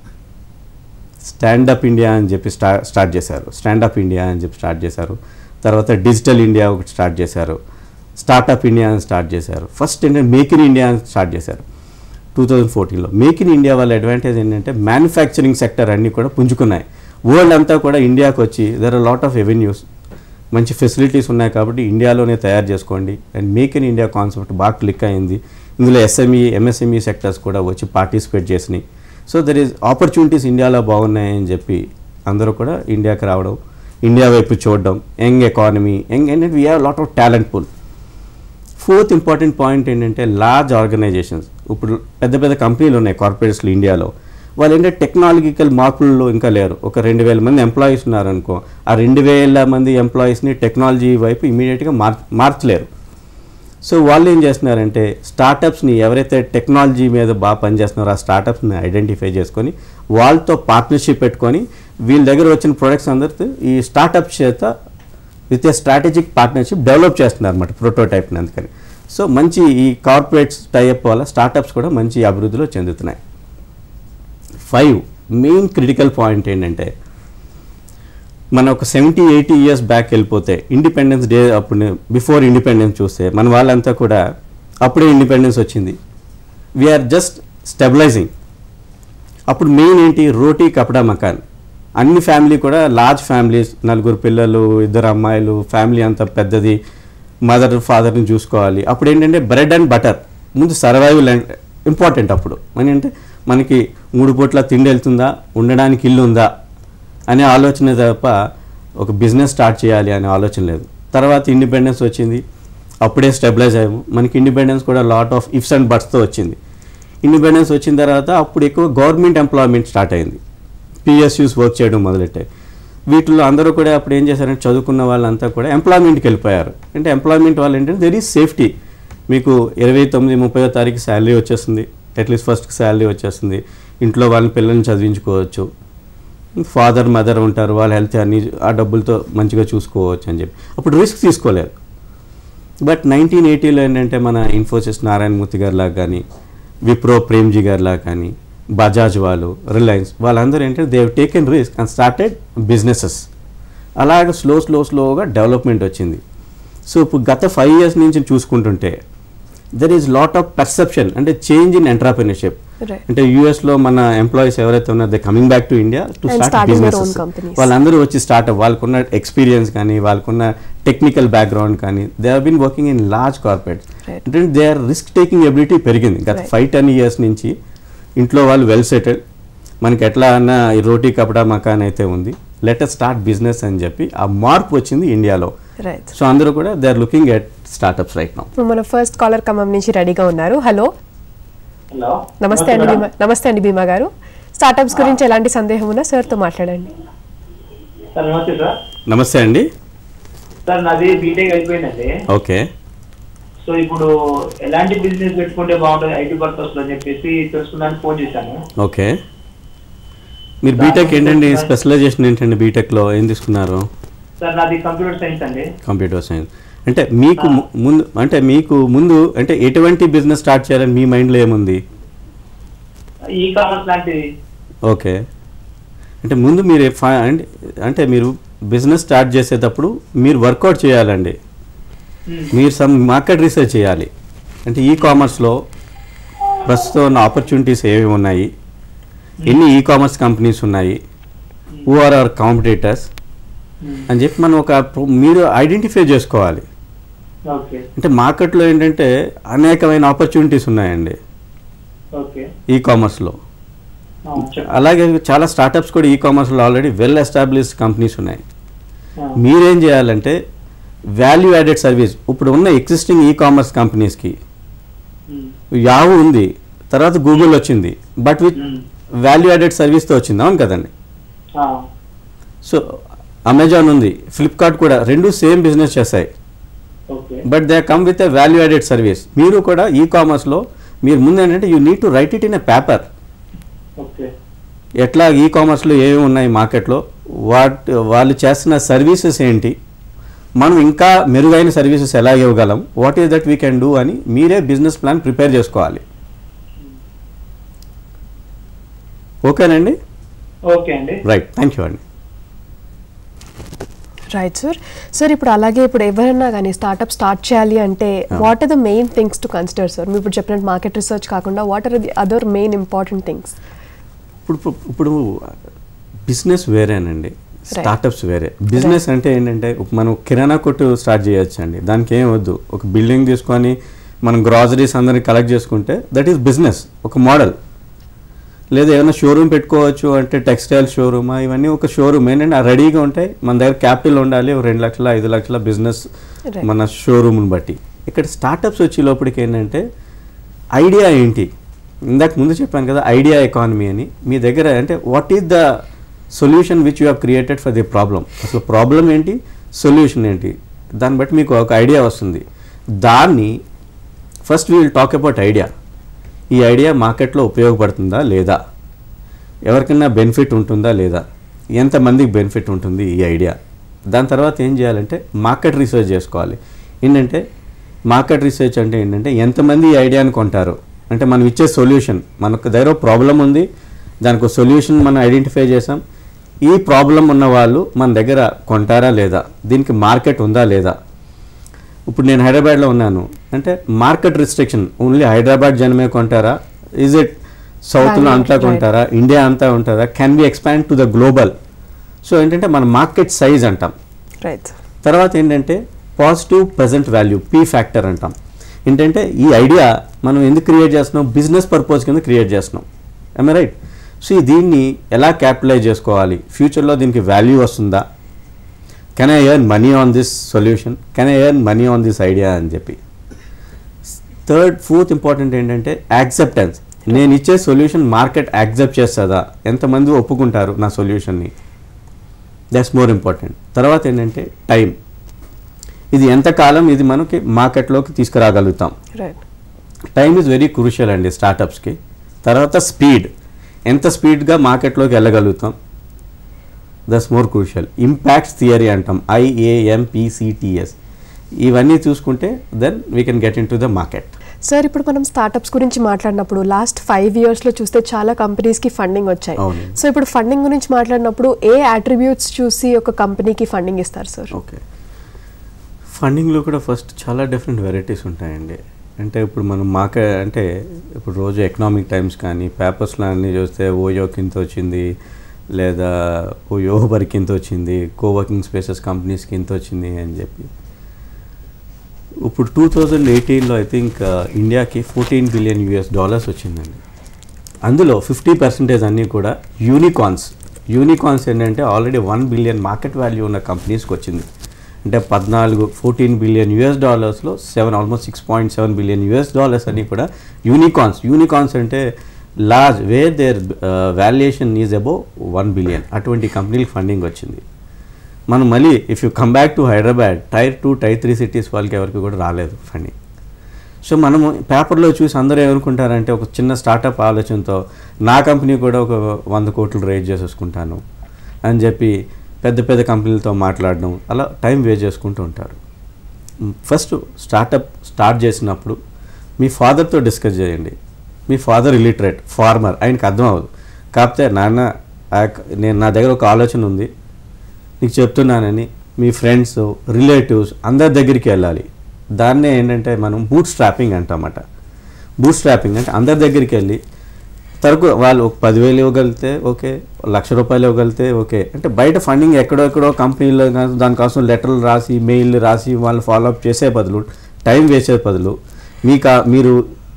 స్టాండప్ ఇండియా అని చెప్పి స్టా స్టార్ట్ చేశారు స్టాండప్ ఇండియా అని చెప్పి స్టార్ట్ చేశారు తర్వాత డిజిటల్ ఇండియా ఒకటి స్టార్ట్ చేశారు స్టార్టప్ ఇండియా అని స్టార్ట్ చేశారు ఫస్ట్ ఏంటంటే మేక్ ఇన్ ఇండియా అని స్టార్ట్ చేశారు టూ థౌజండ్ ఫోర్టీన్లో మేక్ ఇన్ ఇండియా వాళ్ళ అడ్వాంటేజ్ ఏంటంటే మ్యానుఫ్యాక్చరింగ్ సెక్టర్ అన్నీ కూడా పుంజుకున్నాయి వరల్డ్ అంతా కూడా ఇండియాకి వచ్చి there are lot of revenues మంచి ఫెసిలిటీస్ ఉన్నాయి కాబట్టి ఇండియాలోనే తయారు చేసుకోండి and make in India concept బాగా క్లిక్ అయింది ఇందులో ఎస్ఎంఈ ఎంఎస్ఎంఈ సెక్టర్స్ కూడా వచ్చి పార్టిసిపేట్ చేసినాయి సో దర్ ఈజ్ ఆపర్చునిటీస్ ఇండియాలో బాగున్నాయని చెప్పి అందరూ కూడా ఇండియాకి రావడం ఇండియా వైపు చూడడం యంగ్ ఎకానమీ యంగ్ ఏంటంటే we have lot of talent pool fourth important point ఏంటంటే లార్జ్ ఆర్గనైజేషన్స్ ఇప్పుడు పెద్ద పెద్ద కంపెనీలు ఉన్నాయి కార్పొరేట్స్లు ఇండియాలో వాళ్ళు ఏంటంటే టెక్నాలజికల్ మార్పుల్లో ఇంకా లేరు ఒక రెండు వేల మంది ఎంప్లాయీస్ ఉన్నారనుకో ఆ రెండు వేల మంది ఎంప్లాయీస్ని టెక్నాలజీ వైపు ఇమీడియట్గా మార్ మార్చలేరు సో వాళ్ళు ఏం చేస్తున్నారంటే స్టార్టప్స్ని ఎవరైతే టెక్నాలజీ మీద బాగా పనిచేస్తున్నారో ఆ స్టార్టప్స్ని ఐడెంటిఫై చేసుకొని వాళ్ళతో పార్ట్నర్షిప్ పెట్టుకొని వీళ్ళ దగ్గర వచ్చిన ప్రొడక్ట్స్ అందరితో ఈ స్టార్టప్ చేత with a strategic partnership develop చేస్తున్నారు అనమాట ప్రోటోటైప్ని అందుకని సో మంచి ఈ కార్పొరేట్స్ టైప్ వల్ల స్టార్టప్స్ కూడా మంచి అభివృద్ధిలో చెందుతున్నాయి ఫైవ్ మెయిన్ క్రిటికల్ పాయింట్ ఏంటంటే మన ఒక సెవెంటీ ఎయిటీ ఇయర్స్ బ్యాక్ వెళ్ళిపోతే ఇండిపెండెన్స్ డే అప్పుడు బిఫోర్ ఇండిపెండెన్స్ చూస్తే మన వాళ్ళంతా కూడా అప్పుడే ఇండిపెండెన్స్ వచ్చింది వీఆర్ జస్ట్ స్టెబిలైజింగ్ అప్పుడు మెయిన్ ఏంటి రోటీ కపడా మకాన్ అన్ని ఫ్యామిలీ కూడా లార్జ్ ఫ్యామిలీస్ నలుగురు పిల్లలు ఇద్దరు అమ్మాయిలు ఫ్యామిలీ అంత పెద్దది మదర్ ఫాదర్ని చూసుకోవాలి అప్పుడు ఏంటంటే బ్రెడ్ అండ్ బటర్ ముందు సర్వైవల్ ఇంపార్టెంట్ అప్పుడు మన అంటే మనకి మూడు పూట్ల తిండి వెళ్తుందా ఉండడానికి ఇల్లు ఉందా అనే ఆలోచన తప్ప ఒక బిజినెస్ స్టార్ట్ చేయాలి అనే ఆలోచన లేదు తర్వాత ఇండిపెండెన్స్ వచ్చింది అప్పుడే స్టెబిలైజ్ అయ్యాము మనకి ఇండిపెండెన్స్ కూడా లాట్ ఆఫ్ ఇఫ్స్ అండ్ బట్స్తో వచ్చింది ఇండిపెండెన్స్ వచ్చిన తర్వాత అప్పుడు ఎక్కువ గవర్నమెంట్ ఎంప్లాయ్మెంట్ స్టార్ట్ అయింది పిఎస్యూస్ వర్క్ చేయడం మొదలెట్టాయి వీటిలో అందరూ కూడా అప్పుడు ఏం చేశారంటే చదువుకున్న వాళ్ళంతా కూడా ఎంప్లాయ్మెంట్కి వెళ్ళిపోయారు అంటే ఎంప్లాయ్మెంట్ వాళ్ళు ఏంటంటే దెర్ ఈజ్ సేఫ్టీ మీకు ఇరవై తొమ్మిది ముప్పయో తారీఖు శాలరీ వచ్చేస్తుంది అట్లీస్ట్ ఫస్ట్కి శాలరీ వచ్చేస్తుంది ఇంట్లో వాళ్ళని పిల్లల్ని చదివించుకోవచ్చు ఫాదర్ మదర్ ఉంటారు వాళ్ళ హెల్త్ అన్ని ఆ డబ్బులతో మంచిగా చూసుకోవచ్చు అని చెప్పి అప్పుడు రిస్క్ తీసుకోలేదు బట్ నైన్టీన్ ఎయిటీలో ఏంటంటే మన ఇన్ఫోసిస్ నారాయణమూర్తి గారి లాగా కానీ విప్రో ప్రేమ్జీ గారి లాగా కానీ బజాజ్ వాళ్ళు రిలయన్స్ వాళ్ళందరూ ఏంటంటే they've taken risk and started businesses అలాగ స్లో స్లో స్లోగా డెవలప్మెంట్ వచ్చింది సో ఇప్పుడు గత ఫైవ్ ఇయర్స్ నుంచి చూసుకుంటుంటే there is lot of perception అంటే చేంజ్ ఇన్ ఎంటర్ప్రినర్షిప్ Right. అంటే యూఎస్ లో మన ఎంప్లాయీస్ ఎవరైతే ఉన్నారో they coming back to India to And start starting their business own companies. వాళ్ళందరూ వచ్చి స్టార్ట్అప్ వాళ్ళకున్న ఎక్స్పీరియన్స్ కానీ వాళ్ళకున్న టెక్నికల్ బ్యాక్గ్రౌండ్ కానీ they have been working in large corporates Right. అంటే they are risk taking ability పెరిగింది గత Right. ఫైవ్ టెన్ ఇయర్స్ నుంచి ఇంట్లో వాళ్ళు వెల్ సెటిల్డ్ మనకి ఎట్లా అన్న ఈ రోటీ కపడా మకాన్ అయితే ఉంది లెటర్ స్టార్ట్ బిజినెస్ అని చెప్పి ఆ మార్పు వచ్చింది ఇండియాలో రైట్ సో అందరూ కూడా they are looking at startups right now ఇప్పుడు మన ఫస్ట్ కాలర్ ఖమ్మం నుంచి రెడీగా ఉన్నారు హలో హలో నమస్తే అండి భీమా నమస్తే అండి భీమా గారు స్టార్టప్స్ గురించి ఎలాంటి సందేహం ఉన్నా సార్తో మాట్లాడండి సార్ నమస్తే సార్ నమస్తే అండి సార్ నాది బీటెక్ అయిపోయిందండి ఓకే సో ఇప్పుడు ఎలాంటి బిజినెస్ పెట్టుకుంటే బాగుంటుంది ఐటీ పర్పస్ అని చెప్పేసి తెలుసుకుందానికి ఫోన్ చేశాను ఓకే మీరు బీటెక్ ఏంటండి స్పెషలైజేషన్ ఏంటండి బీటెక్లో ఏం తీసుకున్నారు సార్ నాది కంప్యూటర్ సైన్స్ అండి కంప్యూటర్ సైన్స్ అంటే మీకు ము- ముందు అంటే మీకు ముందు అంటే ఎటువంటి బిజినెస్ స్టార్ట్ చేయాలని మీ మైండ్లో ఏముంది ఈ కామర్స్ లాంటిది ఓకే అంటే ముందు మీరు ఏ ఫై- అంటే- అంటే మీరు బిజినెస్ స్టార్ట్ చేసేటప్పుడు మీరు వర్కౌట్ చేయాలండి Hmm. మీరు సమ్ మార్కెట్ రీసెర్చ్ చేయాలి అంటే ఈ కామర్స్లో ప్రస్తుతం ఉన్న ఆపర్చునిటీస్ ఏవి ఉన్నాయి ఎన్ని ఈ కామర్స్ కంపెనీస్ ఉన్నాయి who are our competitors Hmm. అని చెప్పి మనం ఒక pro- మీరు ఐడెంటిఫై చేసుకోవాలి ఓకే అంటే మార్కెట్లో ఏంటంటే అనేకమైన ఆపర్చునిటీస్ ఉన్నాయండి ఓకే ఈ కామర్స్లో ఆ, చెప్పండి. అలాగే చాలా స్టార్టప్స్ కూడా ఈ కామర్స్లో ఆల్రెడీ వెల్ ఎస్టాబ్లిష్డ్ కంపెనీస్ ఉన్నాయి ఆ, మీరేం చేయాలంటే వాల్యూ యాడెడ్ సర్వీస్ ఇప్పుడు ఉన్న ఎగ్జిస్టింగ్ ఈ కామర్స్ కంపెనీస్కి ఉమ్, యాహూ ఉంది తర్వాత గూగుల్ వచ్చింది but with um, value added సర్వీస్తో వచ్చింది అవును కదండి ఆ, సో అమెజాన్ ఉంది ఫ్లిప్కార్ట్ కూడా రెండు సేమ్ బిజినెస్ చేస్తాయి okay but they come with a value added service మీరు కూడా ఈ కామర్స్లో మీరు ముందు ఏంటంటే you need to write it in a paper okay ఎట్లా ఈ కామర్స్లో ఏమేమి ఉన్నాయి మార్కెట్లో వాట్ వాళ్ళు చేస్తున్న సర్వీసెస్ ఏంటి మనం ఇంకా మెరుగైన సర్వీసెస్ ఎలా ఇవ్వగలం what is that we can do అని మీరే బిజినెస్ ప్లాన్ ప్రిపేర్ చేసుకోవాలి ఓకేనండి ఓకే అండి రైట్ థ్యాంక్ యూ అండి రైట్ సార్ సార్ ఇప్పుడు అలాగే ఇప్పుడు ఎవరైనా కానీ స్టార్ట్అప్ స్టార్ట్ చేయాలి అంటే what are the main things to consider sir మీరు ఇప్పుడు చెప్పినట్టు మార్కెట్ రీసెర్చ్ కాకుండా what are the other main important things ఇప్పుడు ఇప్పుడు- ఇప్పుడు బిజినెస్ వేరేనండి స్టార్టప్స్ వేరే బిజినెస్ అంటే ఏంటంటే ఇప్పుడు మనం కిరాణా కొట్టు స్టార్ట్ చేయొచ్చు అండి దానికి ఏం వద్దు ఒక బిల్డింగ్ తీసుకొని మనం గ్రాసరీస్ అందరిని కలెక్ట్ చేసుకుంటే దట్ ఈస్ బిజినెస్ ఒక మోడల్ లేదా ఏమైనా షోరూమ్ పెట్టుకోవచ్చు అంటే టెక్స్టైల్ షోరూమ్ ఇవన్నీ ఒక షోరూమ్ ఏంటంటే ఆ రెడీగా ఉంటాయి మన దగ్గర క్యాపిటల్ ఉండాలి ఒక రెండు లక్షల ఐదు లక్షల బిజినెస్ Right. మన షోరూమ్ని బట్టి ఇక్కడ స్టార్టప్స్ వచ్చే లోపలికి ఏంటంటే ఐడియా ఏంటి ఇందాక ముందు చెప్పాను కదా ఐడియా ఎకానమీ అని మీ దగ్గర అంటే what is the solution which you have created for the problem అసలు ప్రాబ్లం ఏంటి సొల్యూషన్ ఏంటి దాన్ని బట్టి మీకు ఒక ఐడియా వస్తుంది దాన్ని first we will talk about idea ఈ ఐడియా మార్కెట్లో ఉపయోగపడుతుందా లేదా ఎవరికైనా బెనిఫిట్ ఉంటుందా లేదా ఎంతమందికి బెనిఫిట్ ఉంటుంది ఈ ఐడియా దాని తర్వాత ఏం చేయాలంటే మార్కెట్ రీసెర్చ్ చేసుకోవాలి ఏంటంటే మార్కెట్ రీసెర్చ్ అంటే ఏంటంటే ఎంతమంది ఈ ఐడియాని కొంటారు అంటే మనం ఇచ్చే సొల్యూషన్ మనకు దగ్గర ప్రాబ్లం ఉంది దానికి సొల్యూషన్ మనం ఐడెంటిఫై చేసాం ఈ ప్రాబ్లం ఉన్న వాళ్ళు మన దగ్గర కొంటారా లేదా దీనికి మార్కెట్ ఉందా లేదా ఇప్పుడు నేను హైదరాబాద్లో ఉన్నాను అంటే మార్కెట్ రిస్ట్రిక్షన్ ఓన్లీ హైదరాబాద్ జనమే కొంటారా ఈజ్ ఇట్ సౌత్లో Bangalore, అంతా right. కొంటారా ఇండియా అంతా ఉంటుందా can be expand to the global so ఏంటంటే మన మార్కెట్ సైజ్ అంటాం రైట్ తర్వాత ఏంటంటే positive present value P factor అంటాం ఏంటంటే ఈ ఐడియా మనం ఎందుకు క్రియేట్ చేస్తున్నాం బిజినెస్ పర్పస్ కింద క్రియేట్ చేస్తున్నాం ఐమ్ రైట్ సో ఈ దీన్ని ఎలా క్యాపిటలైజ్ చేసుకోవాలి ఫ్యూచర్లో దీనికి వాల్యూ వస్తుందా can I earn money on this solution can I earn money on this idea అని చెప్పి థర్డ్ ఫోర్త్ ఇంపార్టెంట్ ఏంటంటే యాక్సెప్టెన్స్ నేను ఇచ్చే సొల్యూషన్ మార్కెట్ యాక్సెప్ట్ చేస్తుందా ఎంతమంది ఒప్పుకుంటారు నా సొల్యూషన్ని దట్స్ మోర్ ఇంపార్టెంట్ తర్వాత ఏంటంటే టైం ఇది ఎంతకాలం ఇది మనకి మార్కెట్లోకి తీసుకురాగలుగుతాం right time is very crucial అండి స్టార్టప్స్కి తర్వాత స్పీడ్ ఎంత స్పీడ్గా మార్కెట్లోకి వెళ్ళగలుగుతాం that's more crucial impacts theory అంటాం ఐఏఎంపిసిటిఎస్ ఇవన్నీ చూసుకుంటే then we can get in to the market sir ఇప్పుడు మనం స్టార్టప్స్ గురించి మాట్లాడినప్పుడు లాస్ట్ ఫైవ్ ఇయర్స్లో చూస్తే చాలా కంపెనీస్కి ఫండింగ్ వచ్చాయి అవును. సో ఇప్పుడు ఫండింగ్ గురించి మాట్లాడినప్పుడు ఏ అట్రిబ్యూట్స్ చూసి ఒక కంపెనీకి ఫండింగ్ ఇస్తారు సార్ ఓకే ఫండింగ్లో కూడా ఫస్ట్ చాలా డిఫరెంట్ వెరైటీస్ ఉంటాయండి అంటే ఇప్పుడు మనం మాకే అంటే ఇప్పుడు రోజు ఎకనామిక్ టైమ్స్ కానీ పేపర్స్లో అన్నీ చూస్తే ఓయో కింద వచ్చింది లేదా ఓయో బరి కింద వచ్చింది కోవర్కింగ్ స్పేసెస్ కంపెనీస్ కింద వచ్చింది అని చెప్పి ఇప్పుడు టూ థౌజండ్ ఎయిటీన్లో ఐ థింక్ ఇండియాకి ఫోర్టీన్ బిలియన్ యూఎస్ డాలర్స్ వచ్చిందండి అందులో ఫిఫ్టీ పర్సెంటేజ్ అన్నీ కూడా యూనికాన్స్ యూనికాన్స్ ఏంటంటే already one billion market value ఉన్న కంపెనీస్కి వచ్చింది అంటే పద్నాలుగు ఫోర్టీన్ బిలియన్ యూఎస్ డాలర్స్లో seven almost six point seven billion US dollars అన్నీ కూడా యూనికాన్స్ యూనికాన్స్ అంటే large where their valuation is above one billion అటువంటి కంపెనీలకు ఫండింగ్ వచ్చింది మనం మళ్ళీ if you come back to Hyderabad tyre two tier three cities వాళ్ళకి ఎవరికి కూడా రాలేదు ఫండింగ్ సో మనము పేపర్లో చూసి అందరూ ఏమనుకుంటారంటే ఒక చిన్న స్టార్టప్ ఆలోచనతో నా కంపెనీ కూడా ఒక వంద కోట్లు రేజ్ చేసేసుకుంటాను అని చెప్పి పెద్ద పెద్ద కంపెనీలతో మాట్లాడడం అలా టైం వేస్ట్ చేసుకుంటూ ఉంటారు ఫస్ట్ స్టార్టప్ స్టార్ట్ చేసినప్పుడు మీ ఫాదర్తో డిస్కస్ చేయండి మీ ఫాదర్ ఇలిటరేట్ ఫార్మర్ ఆయనకి అర్థం అవ్వదు కాకపోతే నాన్న ఆ యొక్క- నేను నా దగ్గర ఒక ఆలోచన ఉంది నీకు చెప్తున్నానని మీ ఫ్రెండ్స్ రిలేటివ్స్ అందరి దగ్గరికి వెళ్ళాలి దాన్నే ఏంటంటే మనం బూట్ స్ట్రాపింగ్ అంటామట బూట్ స్ట్రాపింగ్ అంటే అందరి దగ్గరికి వెళ్ళి తరకు వాళ్ళు ఒక పదివేలు ఇవ్వగలిగితే ఓకే లక్ష రూపాయలు ఇవ్వగలిగితే ఓకే అంటే బయట ఫండింగ్ ఎక్కడో ఎక్కడో కంపెనీలో కానీ దానికోసం లెటర్లు రాసి మెయిల్ రాసి వాళ్ళు ఫాలోఅప్ చేసే బదులు టైం వేసే బదులు మీకు ఆ- మీరు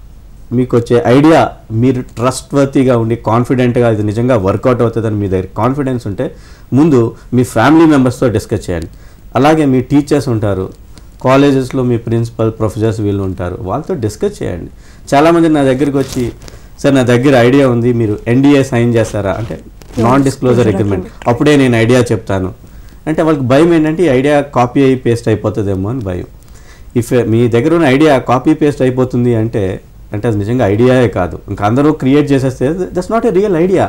మీకు వచ్చే ఐడియా మీరు ట్రస్ట్ వర్తీగా ఉండి కాన్ఫిడెంట్గా ఇది నిజంగా వర్కౌట్ అవుతుందని మీ దగ్గర కాన్ఫిడెన్స్ ఉంటే ముందు మీ ఫ్యామిలీ మెంబర్స్తో డిస్కస్ చేయండి అలాగే మీ టీచర్స్ ఉంటారు కాలేజెస్లో మీ ప్రిన్సిపల్ ప్రొఫెసర్స్ వీళ్ళు ఉంటారు వాళ్ళతో డిస్కస్ చేయండి చాలామంది నా దగ్గరికి వచ్చి సార్ నా దగ్గర ఐడియా ఉంది మీరు ఎన్డీఏ సైన్ చేస్తారా అంటే నాన్ డిస్క్లోజర్ అగ్రిమెంట్ అప్పుడే నేను ఐడియా చెప్తాను అంటే వాళ్ళకి భయం ఏంటంటే ఈ ఐడియా కాపీ అయి పేస్ట్ అయిపోతుందేమో అని భయం ఇఫ్ మీ దగ్గర ఉన్న ఐడియా కాపీ పేస్ట్ అయిపోతుంది అంటే అంటే అది నిజంగా ఐడియాయే కాదు ఇంకా అందరూ క్రియేట్ చేసేస్తే that's not a real idea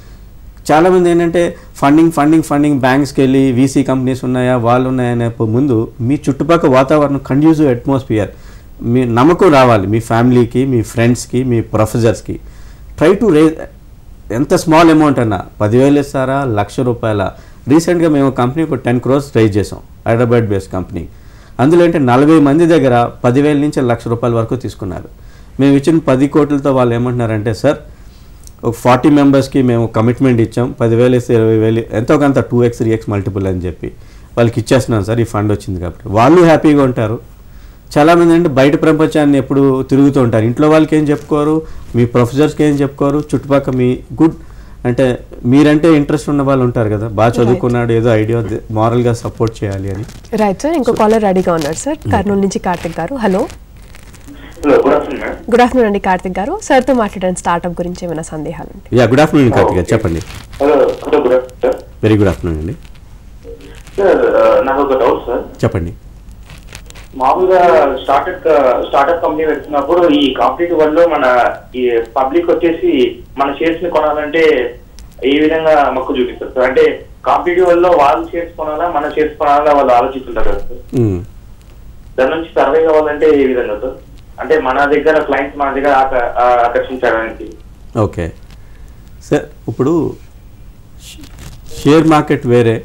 చాలామంది ఏంటంటే ఫండింగ్ ఫండింగ్ ఫండింగ్ బ్యాంక్స్కి వెళ్ళి వీసీ కంపెనీస్ ఉన్నాయా వాళ్ళు ఉన్నాయనే పో- ముందు మీ చుట్టుపక్కల వాతావరణం కండ్యూసివ్ అట్మాస్ఫియర్ మీ నమ్మకం రావాలి మీ ఫ్యామిలీకి మీ ఫ్రెండ్స్కి మీ ప్రొఫెసర్స్కి ట్రై టు రేజ్ ఎంత స్మాల్ అమౌంట్ అన్నా పదివేలు ఇస్తారా లక్ష రూపాయల రీసెంట్గా మేము కంపెనీ ఒక టెన్ క్రోర్స్ రైజ్ చేసాం హైదరాబాద్ బేస్డ్ కంపెనీ అందులో అంటే నలభై మంది దగ్గర పదివేల నుంచి లక్ష రూపాయల వరకు తీసుకున్నారు మేము ఇచ్చిన పది కోట్లతో వాళ్ళు ఏమంటున్నారంటే సార్ ఒక ఫార్టీ మెంబర్స్కి మేము కమిట్మెంట్ ఇచ్చాం పదివేలు ఇస్తే ఇరవై వేలు ఎంతో కొంత two X three X multiple అని చెప్పి వాళ్ళకి ఇచ్చేస్తున్నాం సార్ ఈ ఫండ్ వచ్చింది కాబట్టి వాళ్ళు హ్యాపీగా ఉంటారు చాలామంది అంటే బయట ప్రపంచాన్ని ఎప్పుడు తిరుగుతూ ఉంటారు ఇంట్లో వాళ్ళకి ఏం చెప్పుకోరు మీ ప్రొఫెసర్స్కి ఏం చెప్పుకోరు చుట్టుపక్కల మీ గుడ్ అంటే మీరంటే ఇంట్రెస్ట్ ఉన్న వాళ్ళు ఉంటారు కదా బాగా చదువుకున్నాడు ఏదో ఐడియా మారల్గా సపోర్ట్ చేయాలి అని రైట్ సార్ ఇంకో కాలర్ రెడీగా ఉన్నారు సార్ కర్నూలు నుంచి కార్తిక్ గారు hello hello good afternoon madam good afternoon అండి కార్తిక్ గారు సార్తో మాట్లాడడానికి స్టార్ట్అప్ గురించి ఏమైనా సందేహాలు ఉంటే యా గుడ్ ఆఫ్టర్నూన్ కార్తిక్ గారు చెప్పండి hello hello good afternoon sir very good afternoon అండి సార్ నాకు ఒక డౌట్ సార్ చెప్పండి మామూలుగా స్టార్టప్ స్టార్టప్ కంపెనీ పెడుతున్నప్పుడు ఈ కాంపిటేటివ్ వరల్డ్ లో మన ఈ పబ్లిక్ వచ్చేసి మన షేర్స్ ని కొనాలంటే ఏ విధంగా మక్కు చూపిస్తారు సార్ అంటే కాంపిటేటివ్ వరల్డ్ లో వాళ్ళు షేర్స్ కొనాలా మన షేర్స్ కొనాలా వాళ్ళు ఆలోచిస్తుంటారు కదా సార్ మ్. దాని నుంచి సర్వే కావాలంటే ఏ విధంగా సార్ అంటే మన దగ్గర క్లయింట్స్ మన దగ్గర ఆక- ఆ, ఆకర్షించడానికి ఓకే సార్ ఇప్పుడు ష- షేర్ మార్కెట్ వేరే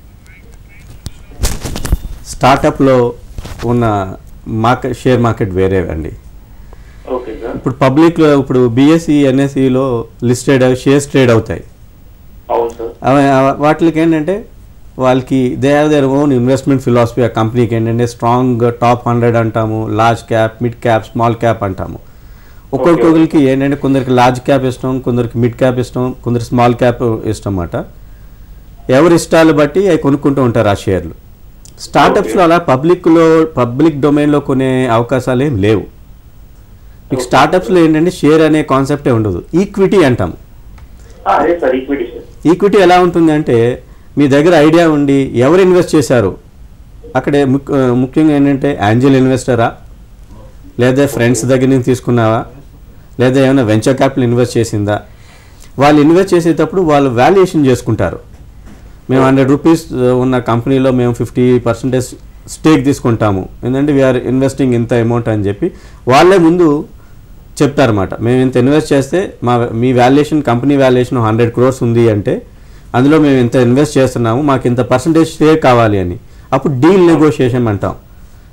స్టార్టప్లో ఉన్న మార్కెట్ షేర్ మార్కెట్ వేరే అండి ఓకే సార్ ఇప్పుడు పబ్లిక్లో ఇప్పుడు బీఎస్సీ ఎన్ఎస్సిలో లిస్టెడ్ షేర్స్ ట్రేడ్ అవుతాయి అవును సార్ అవి- అవ- వాటికి ఏంటంటే వాళ్ళకి they have their own investment philosophy ఆ కంపెనీకి ఏంటంటే స్ట్రాంగ్ టాప్ హండ్రెడ్ అంటాము large cap mid cap small cap అంటాము ఒక్కొక్కరికి ఏంటంటే కొందరికి లార్జ్ క్యాప్ ఇష్టం కొందరికి మిడ్ క్యాప్ ఇష్టం కొందరికి స్మాల్ క్యాప్ ఇష్టం అన్నమాట ఎవరి ఇష్టాలు బట్టి అవి కొనుక్కుంటూ ఉంటారు ఆ షేర్లు స్టార్టప్స్లో అలా పబ్లిక్లో పబ్లిక్ డొమైన్లో కొనే అవకాశాలు ఏం లేవు మీకు స్టార్టప్స్లో ఏంటంటే షేర్ అనే కాన్సెప్టే ఉండదు ఈక్విటీ అంటాము ఆ, అదే సార్ ఈక్విటీ సార్ ఈక్విటీ ఎలా ఉంటుంది అంటే మీ దగ్గర ఐడియా ఉండి ఎవరు ఇన్వెస్ట్ చేశారు అక్కడే ముక్- ఆ, ముఖ్యంగా ఏంటంటే యాంజల్ ఇన్వెస్టరా లేదా ఫ్రెండ్స్ దగ్గర నుంచి తీసుకున్నావా లేదా ఏమైనా వెంచర్ క్యాపిటల్ ఇన్వెస్ట్ చేసిందా వాళ్ళు ఇన్వెస్ట్ చేసేటప్పుడు వాళ్ళు వాల్యుయేషన్ చేసుకుంటారు మేము హండ్రెడ్ రూపీస్ ఉన్న కంపెనీలో మేము ఫిఫ్టీ పర్సెంటేజ్ స్టేక్ తీసుకుంటాము ఎందుకంటే వీఆర్ ఇన్వెస్టింగ్ ఇంత అమౌంట్ అని చెప్పి వాళ్ళే ముందు చెప్తారన్నమాట మేము ఇంత ఇన్వెస్ట్ చేస్తే మా మీ valuation company valuation hundred crores ఉంది అంటే అందులో మేము ఇంత ఇన్వెస్ట్ చేస్తున్నాము మాకు ఇంత పర్సంటేజ్ షేర్ కావాలి అని అప్పుడు డీల్ నెగోషియేషన్ అంటాం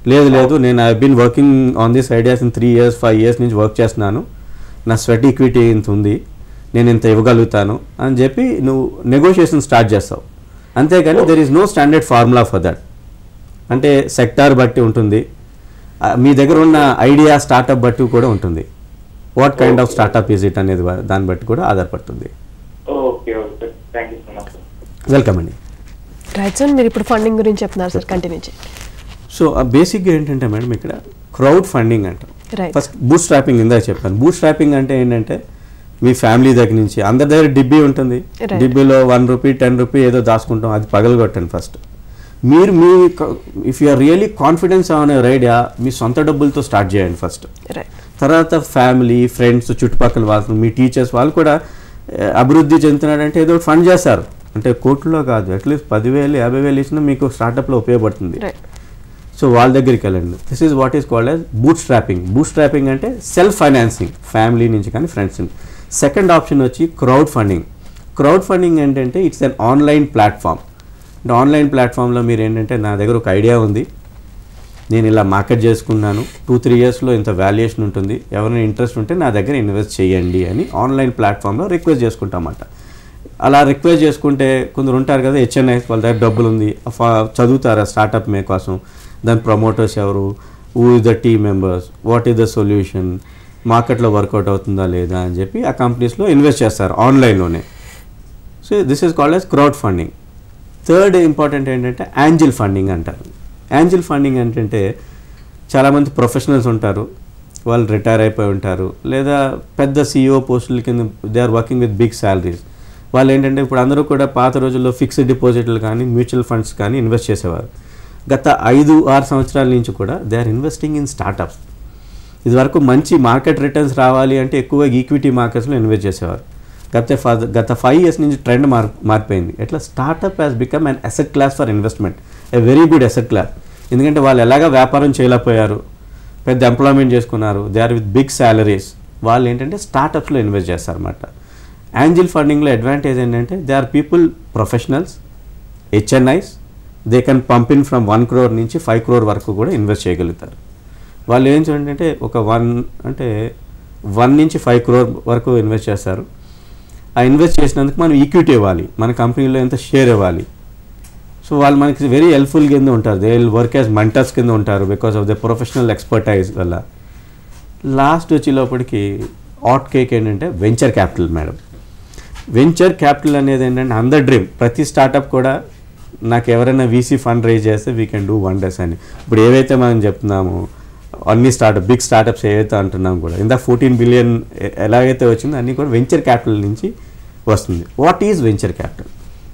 లేదు లేదు నేను I been working on this ideas in three years five years నుంచి వర్క్ చేస్తున్నాను నా స్వెట్ ఈక్విటీ ఇంత ఉంది నేను ఇంత ఇవ్వగలుగుతాను అని చెప్పి నువ్వు నెగోషియేషన్ స్టార్ట్ చేస్తావు అంతేగాని there is no standard formula for that అంటే సెక్టార్ బట్టి ఉంటుంది ఆ, మీ దగ్గర ఉన్న ఐడియా స్టార్టప్ బట్టి కూడా ఉంటుంది what kind of startup is it అనేది వా- దాన్ని బట్టి కూడా ఆధారపడుతుంది okay okay thank you so much welcome అండి రైట్ సార్ మీరు ఇప్పుడు ఫండింగ్ గురించి చెప్తున్నారు సార్ కంటిన్యూ చేయండి సో బేసిక్గా ఏంటంటే మేడం ఇక్కడ క్రౌడ్ ఫండింగ్ అంటాం Right. ఫస్ట్ బూట్ స్ట్రాపింగ్ ఇందాక చెప్పాను బూట్ స్ట్రాపింగ్ అంటే ఏంటంటే మీ ఫ్యామిలీ దగ్గర నుంచి అందరి దగ్గర డిబ్బీ ఉంటుంది Right. డిబ్బీలో వన్ రూపీ టెన్ రూపీ ఏదో దాచుకుంటాం అది పగలగొట్టండి ఫస్ట్ మీరు మీ if you are really confidence on your idea మీ సొంత డబ్బులతో స్టార్ట్ చేయండి ఫస్ట్ రైట్ తర్వాత ఫ్యామిలీ ఫ్రెండ్స్ చుట్టుపక్కల వాళ్ళు మీ టీచర్స్ వాళ్ళు కూడా ఏ, అభివృద్ధి చెందుతున్నాడంటే ఏదో ఒకటి ఫండ్ చేస్తారు అంటే కోట్లలో కాదు అట్లీస్ట్ పదివేలు యాభై వేలు ఇచ్చినా మీకు స్టార్టప్లో ఉపయోగపడుతుంది రైట్ సో వాళ్ళ దగ్గరికి వెళ్ళండి this is what is called as bootstrapping bootstrapping అంటే సెల్ఫ్ ఫైనాన్సింగ్ ఫ్యామిలీ నుంచి కానీ ఫ్రెండ్స్ నుంచి సెకండ్ ఆప్షన్ వచ్చి క్రౌడ్ ఫండింగ్ క్రౌడ్ ఫండింగ్ ఏంటంటే ఇట్స్ అన్ ఆన్లైన్ ప్లాట్ఫామ్ అంటే ఆన్లైన్ ప్లాట్ఫామ్లో మీరు ఏంటంటే నా దగ్గర ఒక ఐడియా ఉంది నేను ఇలా మార్కెట్ చేసుకున్నాను టూ త్రీ ఇయర్స్లో ఇంత వాల్యుయేషన్ ఉంటుంది ఎవరైనా ఇంట్రెస్ట్ ఉంటే నా దగ్గర ఇన్వెస్ట్ చేయండి అని ఆన్లైన్ ప్లాట్ఫామ్లో రిక్వెస్ట్ చేసుకుంటామన్నమాట అలా రిక్వెస్ట్ చేసుకుంటే కొందరు ఉంటారు కదా హెచ్ఎన్ఐ వాళ్ళ దగ్గర డబ్బులు ఉంది ఫ- చదువుతారా స్టార్టప్ మే కోసం దాని ప్రమోటర్స్ ఎవరు who is the team members what is the solution మార్కెట్లో వర్కౌట్ అవుతుందా లేదా అని చెప్పి ఆ కంపెనీస్లో ఇన్వెస్ట్ చేస్తారు ఆన్లైన్లోనే so this is called as crowd funding third important ఏంటంటే యాంజిల్ ఫండింగ్ అంటారు యాంజిల్ ఫండింగ్ ఏంటంటే చాలామంది ప్రొఫెషనల్స్ ఉంటారు వాళ్ళు రిటైర్ అయిపోయి ఉంటారు లేదా పెద్ద సీఈఓ పోస్టుల కింద they are working with big salaries వాళ్ళు ఏంటంటే ఇప్పుడు అందరూ కూడా పాత రోజుల్లో ఫిక్స్డ్ డిపాజిట్లు కానీ మ్యూచువల్ ఫండ్స్ కానీ ఇన్వెస్ట్ చేసేవారు గత ఐదు ఆరు సంవత్సరాల నుంచి కూడా they are investing in startups ఇదివరకు మంచి మార్కెట్ రిటర్న్స్ రావాలి అంటే ఎక్కువ ఈక్విటీ మార్కెట్స్లో ఇన్వెస్ట్ చేసేవారు గత ఫ- గత ఫైవ్ ఇయర్స్ నుంచి ట్రెండ్ మార్ మారిపోయింది ఎట్లా startup has become an asset class for investment a very good asset class ఎందుకంటే వాళ్ళు ఎలాగ వ్యాపారం చేయలేకపోయారు పెద్ద ఎంప్లాయ్మెంట్ చేసుకున్నారు they are with big salaries వాళ్ళు ఏంటంటే స్టార్టప్స్లో ఇన్వెస్ట్ చేస్తారన్నమాట యాంజిల్ ఫండింగ్లో అడ్వాంటేజ్ ఏంటంటే they are people professionals HNIs they can pump in from one crore నుంచి ఫైవ్ క్రోర్ వరకు కూడా ఇన్వెస్ట్ చేయగలుగుతారు వాళ్ళు ఏం చూడండి అంటే ఒక వన్ అంటే వన్ నుంచి ఫైవ్ క్రోర్ వరకు ఇన్వెస్ట్ చేస్తారు ఆ ఇన్వెస్ట్ చేసినందుకు మనం ఈక్విటీ ఇవ్వాలి మన కంపెనీలో ఎంత షేర్ ఇవ్వాలి సో వాళ్ళు మనకి వెరీ హెల్ప్ఫుల్ కింద ఉంటారు they will work as mentors కింద ఉంటారు because of the professional expertise వల్ల లాస్ట్ వచ్చే లోపలికి ఆట్ కేక్ ఏంటంటే venture capital madam venture capital అనేది ఏంటంటే అందర్ డ్రీమ్ ప్రతి స్టార్టప్ కూడా నాకు ఎవరైనా వీసీ ఫండ్ రేజ్ చేస్తే వీ కెన్ డూ వండర్స్ అని ఇప్పుడు ఏవైతే మనం చెప్తున్నామో అన్ని స్టార్టప్ బిగ్ స్టార్టప్స్ ఏవైతే అంటున్నాం కూడా ఇందా ఫోర్టీన్ బిలియన్ ఎలాగైతే వచ్చిందో అన్నీ కూడా వెంచర్ క్యాపిటల్ నుంచి వస్తుంది వాట్ ఈజ్ వెంచర్ క్యాపిటల్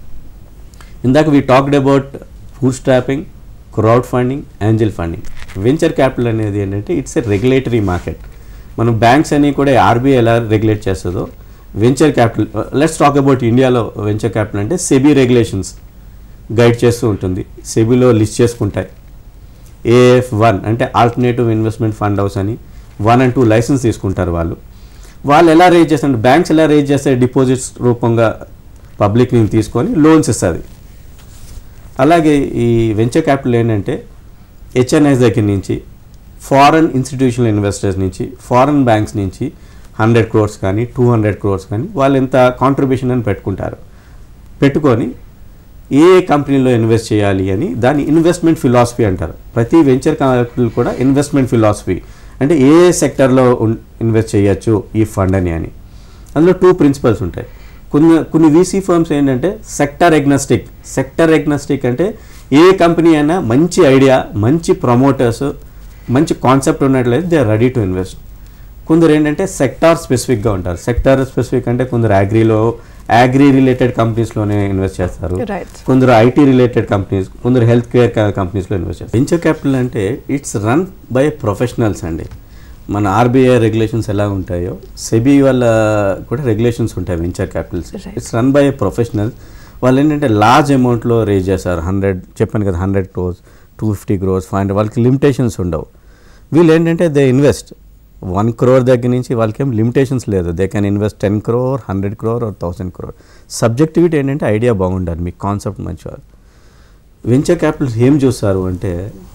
ఇందాక we talked about bootstrapping crowd funding angel funding venture capital అనేది ఏంటంటే ఇట్స్ ఎ రెగ్యులేటరీ మార్కెట్ మనం బ్యాంక్స్ అన్ని కూడా ఆర్బీఐ ఎలా రెగ్యులేట్ చేస్తుందో venture capital let's talk about ఇండియాలో వెంచర్ క్యాపిటల్ అంటే సెబీ రెగ్యులేషన్స్ గైడ్ చేస్తూ ఉంటుంది సెబీలో లిస్ట్ చేసుకుంటాయి ఏఎఫ్ వన్ అంటే ఆల్టర్నేటివ్ ఇన్వెస్ట్మెంట్ ఫండ్ హౌస్ అని వన్ అండ్ టూ లైసెన్స్ తీసుకుంటారు వాళ్ళు వాళ్ళు ఎలా రేజ్ చేస్తారు బ్యాంక్స్ ఎలా రేజ్ చేస్తే డిపాజిట్స్ రూపంగా పబ్లిక్ నుంచి తీసుకొని లోన్స్ ఇస్తుంది అలాగే ఈ వెంచర్ క్యాపిటల్ ఏంటంటే హెచ్ఎన్ఐస్ దగ్గర నుంచి ఫారెన్ ఇన్స్టిట్యూషనల్ ఇన్వెస్టర్స్ నుంచి ఫారెన్ బ్యాంక్స్ నుంచి హండ్రెడ్ క్రోర్స్ కానీ టూ హండ్రెడ్ క్రోర్స్ కానీ వాళ్ళు ఎంత కాంట్రిబ్యూషన్ అని పెట్టుకుంటారు పెట్టుకొని ఏ ఏ కంపెనీలో ఇన్వెస్ట్ చేయాలి అని దాని ఇన్వెస్ట్మెంట్ ఫిలాసఫీ అంటారు ప్రతి వెంచర్ క్యాపిటల్ కూడా ఇన్వెస్ట్మెంట్ ఫిలాసఫీ అంటే ఏ ఏ సెక్టర్లో ఇన్వెస్ట్ చేయొచ్చు ఈ ఫండ్ అని అని అందులో టూ ప్రిన్సిపల్స్ ఉంటాయి కొన్ని కొన్ని వీసీ ఫర్మ్స్ ఏంటంటే సెక్టర్ ఎగ్నస్టిక్ సెక్టర్ ఎగ్నస్టిక్ అంటే ఏ కంపెనీ అయినా మంచి ఐడియా మంచి ప్రమోటర్స్ మంచి కాన్సెప్ట్ ఉన్నట్లయితే they are ready to invest కొందరు ఏంటంటే సెక్టార్ స్పెసిఫిక్గా ఉంటారు సెక్టార్ స్పెసిఫిక్ అంటే కొందరు అగ్రీలో అగ్రీ రిలేటెడ్ కంపెనీస్లోనే ఇన్వెస్ట్ చేస్తారు Right. కొందరు ఐటీ రిలేటెడ్ కంపెనీస్ కొందరు హెల్త్ కేర్ కంపెనీస్లో ఇన్వెస్ట్ చేస్తారు వెంచర్ క్యాపిటల్ అంటే ఇట్స్ రన్ బై ప్రొఫెషనల్స్ అండి మన ఆర్బీఐ రెగ్యులేషన్స్ ఎలా ఉంటాయో సెబీ వల్ల కూడా రెగ్యులేషన్స్ ఉంటాయి venture capitals Right. It's run by professionals వాళ్ళు ఏంటంటే లార్జ్ అమౌంట్లో రేజ్ చేస్తారు హండ్రెడ్ చెప్పాను కదా hundred crores two fifty crores five hundred వాళ్ళకి లిమిటేషన్స్ ఉండవు వీళ్ళు ఏంటంటే దే ఇన్వెస్ట్ వన్ క్రోర్ దగ్గర నుంచి వాళ్ళకి ఏం లిమిటేషన్స్ లేదు they can invest ten crore hundred crore or thousand crore subjectivity ఏంటంటే ఐడియా బాగుండాలి మీ కాన్సెప్ట్ మంచిగా వెంచర్ క్యాపిటల్స్ ఏం చూస్తారు అంటే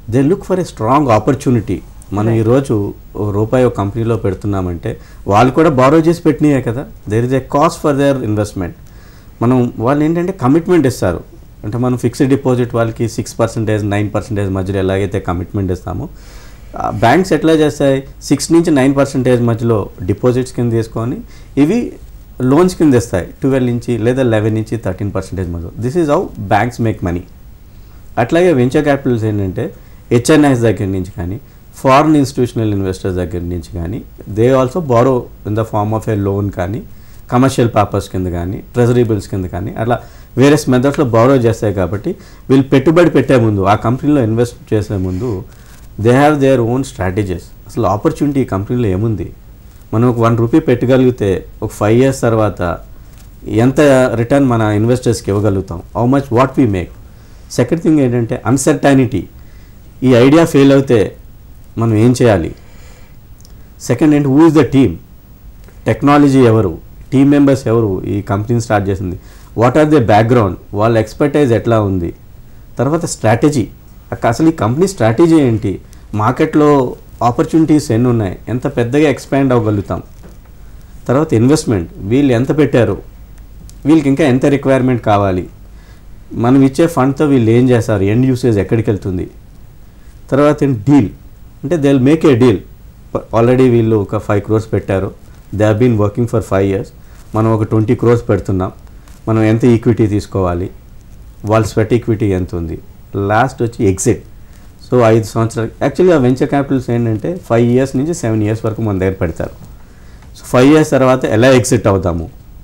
they look for a strong opportunity మనం ఈరోజు ఓ రూపాయి ఒక కంపెనీలో పెడుతున్నామంటే వాళ్ళు కూడా బారో చేసి పెట్టినాయే కదా there is a cost for their investment మనం వాళ్ళు ఏంటంటే కమిట్మెంట్ ఇస్తారు అంటే మనం ఫిక్స్డ్ డిపాజిట్ వాళ్ళకి సిక్స్ పర్సెంటేజ్ నైన్ పర్సెంటేజ్ మధ్యలో ఎలాగైతే కమిట్మెంట్ ఇస్తామో బ్యాంక్స్ ఎట్లా చేస్తాయి సిక్స్ నుంచి నైన్ పర్సెంటేజ్ మధ్యలో డిపాజిట్స్ కింద తీసుకొని ఇవి లోన్స్ కింద ఇస్తాయి ట్వెల్వ్ నుంచి లేదా లెవెన్ నుంచి థర్టీన్ పర్సెంటేజ్ మధ్యలో this is how banks make money అట్లాగే వెంచర్ క్యాపిటల్స్ ఏంటంటే హెచ్ఎన్ఐస్ దగ్గర నుంచి కానీ ఫారిన్ ఇన్స్టిట్యూషనల్ ఇన్వెస్టర్స్ దగ్గర నుంచి కానీ they also borrow in the form of a loan కానీ కమర్షియల్ పర్పస్ కింద కానీ ట్రెజరీ బిల్స్ కింద కానీ అట్లా వేరియస్ మెథడ్స్లో బారో చేస్తాయి కాబట్టి వీళ్ళు పెట్టుబడి పెట్టే ముందు ఆ కంపెనీలో ఇన్వెస్ట్ చేసే ముందు they have their own strategies అసలు ఆపర్చునిటీ ఈ కంపెనీలో ఏముంది మనం ఒక వన్ రూపీ పెట్టగలిగితే ఒక ఫైవ్ ఇయర్స్ తర్వాత ఎంత రిటర్న్ మన ఇన్వెస్టర్స్కి ఇవ్వగలుగుతాం how much what we make second thing ఏంటంటే అన్సర్టానిటీ ఈ ఐడియా ఫెయిల్ అవుతే మనం ఏం చేయాలి సెకండ్ ఏంటి who is the team technology ఎవరు టీమ్ మెంబర్స్ ఎవరు ఈ కంపెనీని స్టార్ట్ చేసింది వాట్ ఆర్ ద బ్యాక్గ్రౌండ్ వాళ్ళ ఎక్స్పర్టైజ్ ఎట్లా ఉంది తర్వాత స్ట్రాటజీ అసలు ఈ కంపెనీ స్ట్రాటజీ ఏంటి మార్కెట్లో ఆపర్చునిటీస్ ఎన్ని ఉన్నాయి ఎంత పెద్దగా ఎక్స్పాండ్ అవ్వగలుగుతాం తర్వాత ఇన్వెస్ట్మెంట్ వీళ్ళు ఎంత పెట్టారు వీళ్ళకి ఇంకా ఎంత రిక్వైర్మెంట్ కావాలి మనం ఇచ్చే ఫండ్తో వీళ్ళు ఏం చేస్తారు ఎండ్ యూసేజ్ ఎక్కడికి వెళ్తుంది తర్వాత ఏంటి డీల్ అంటే they will make a deal already వీళ్ళు ఒక ఫైవ్ క్రోర్స్ పెట్టారు they have been working for five years మనం ఒక ట్వంటీ క్రోర్స్ పెడుతున్నాం మనం ఎంత ఈక్విటీ తీసుకోవాలి వాళ్ళ స్వెట్ ఈక్విటీ ఎంత ఉంది లాస్ట్ వచ్చి ఎగ్జిట్ సో ఐదు సంవత్సరాలు యాక్చువల్గా వెంచర్ క్యాపిటల్స్ ఏంటంటే ఫైవ్ ఇయర్స్ నుంచి సెవెన్ ఇయర్స్ వరకు మన దగ్గర పెడతారు సో ఫైవ్ ఇయర్స్ తర్వాత ఎలా ఎగ్జిట్ అవుతాము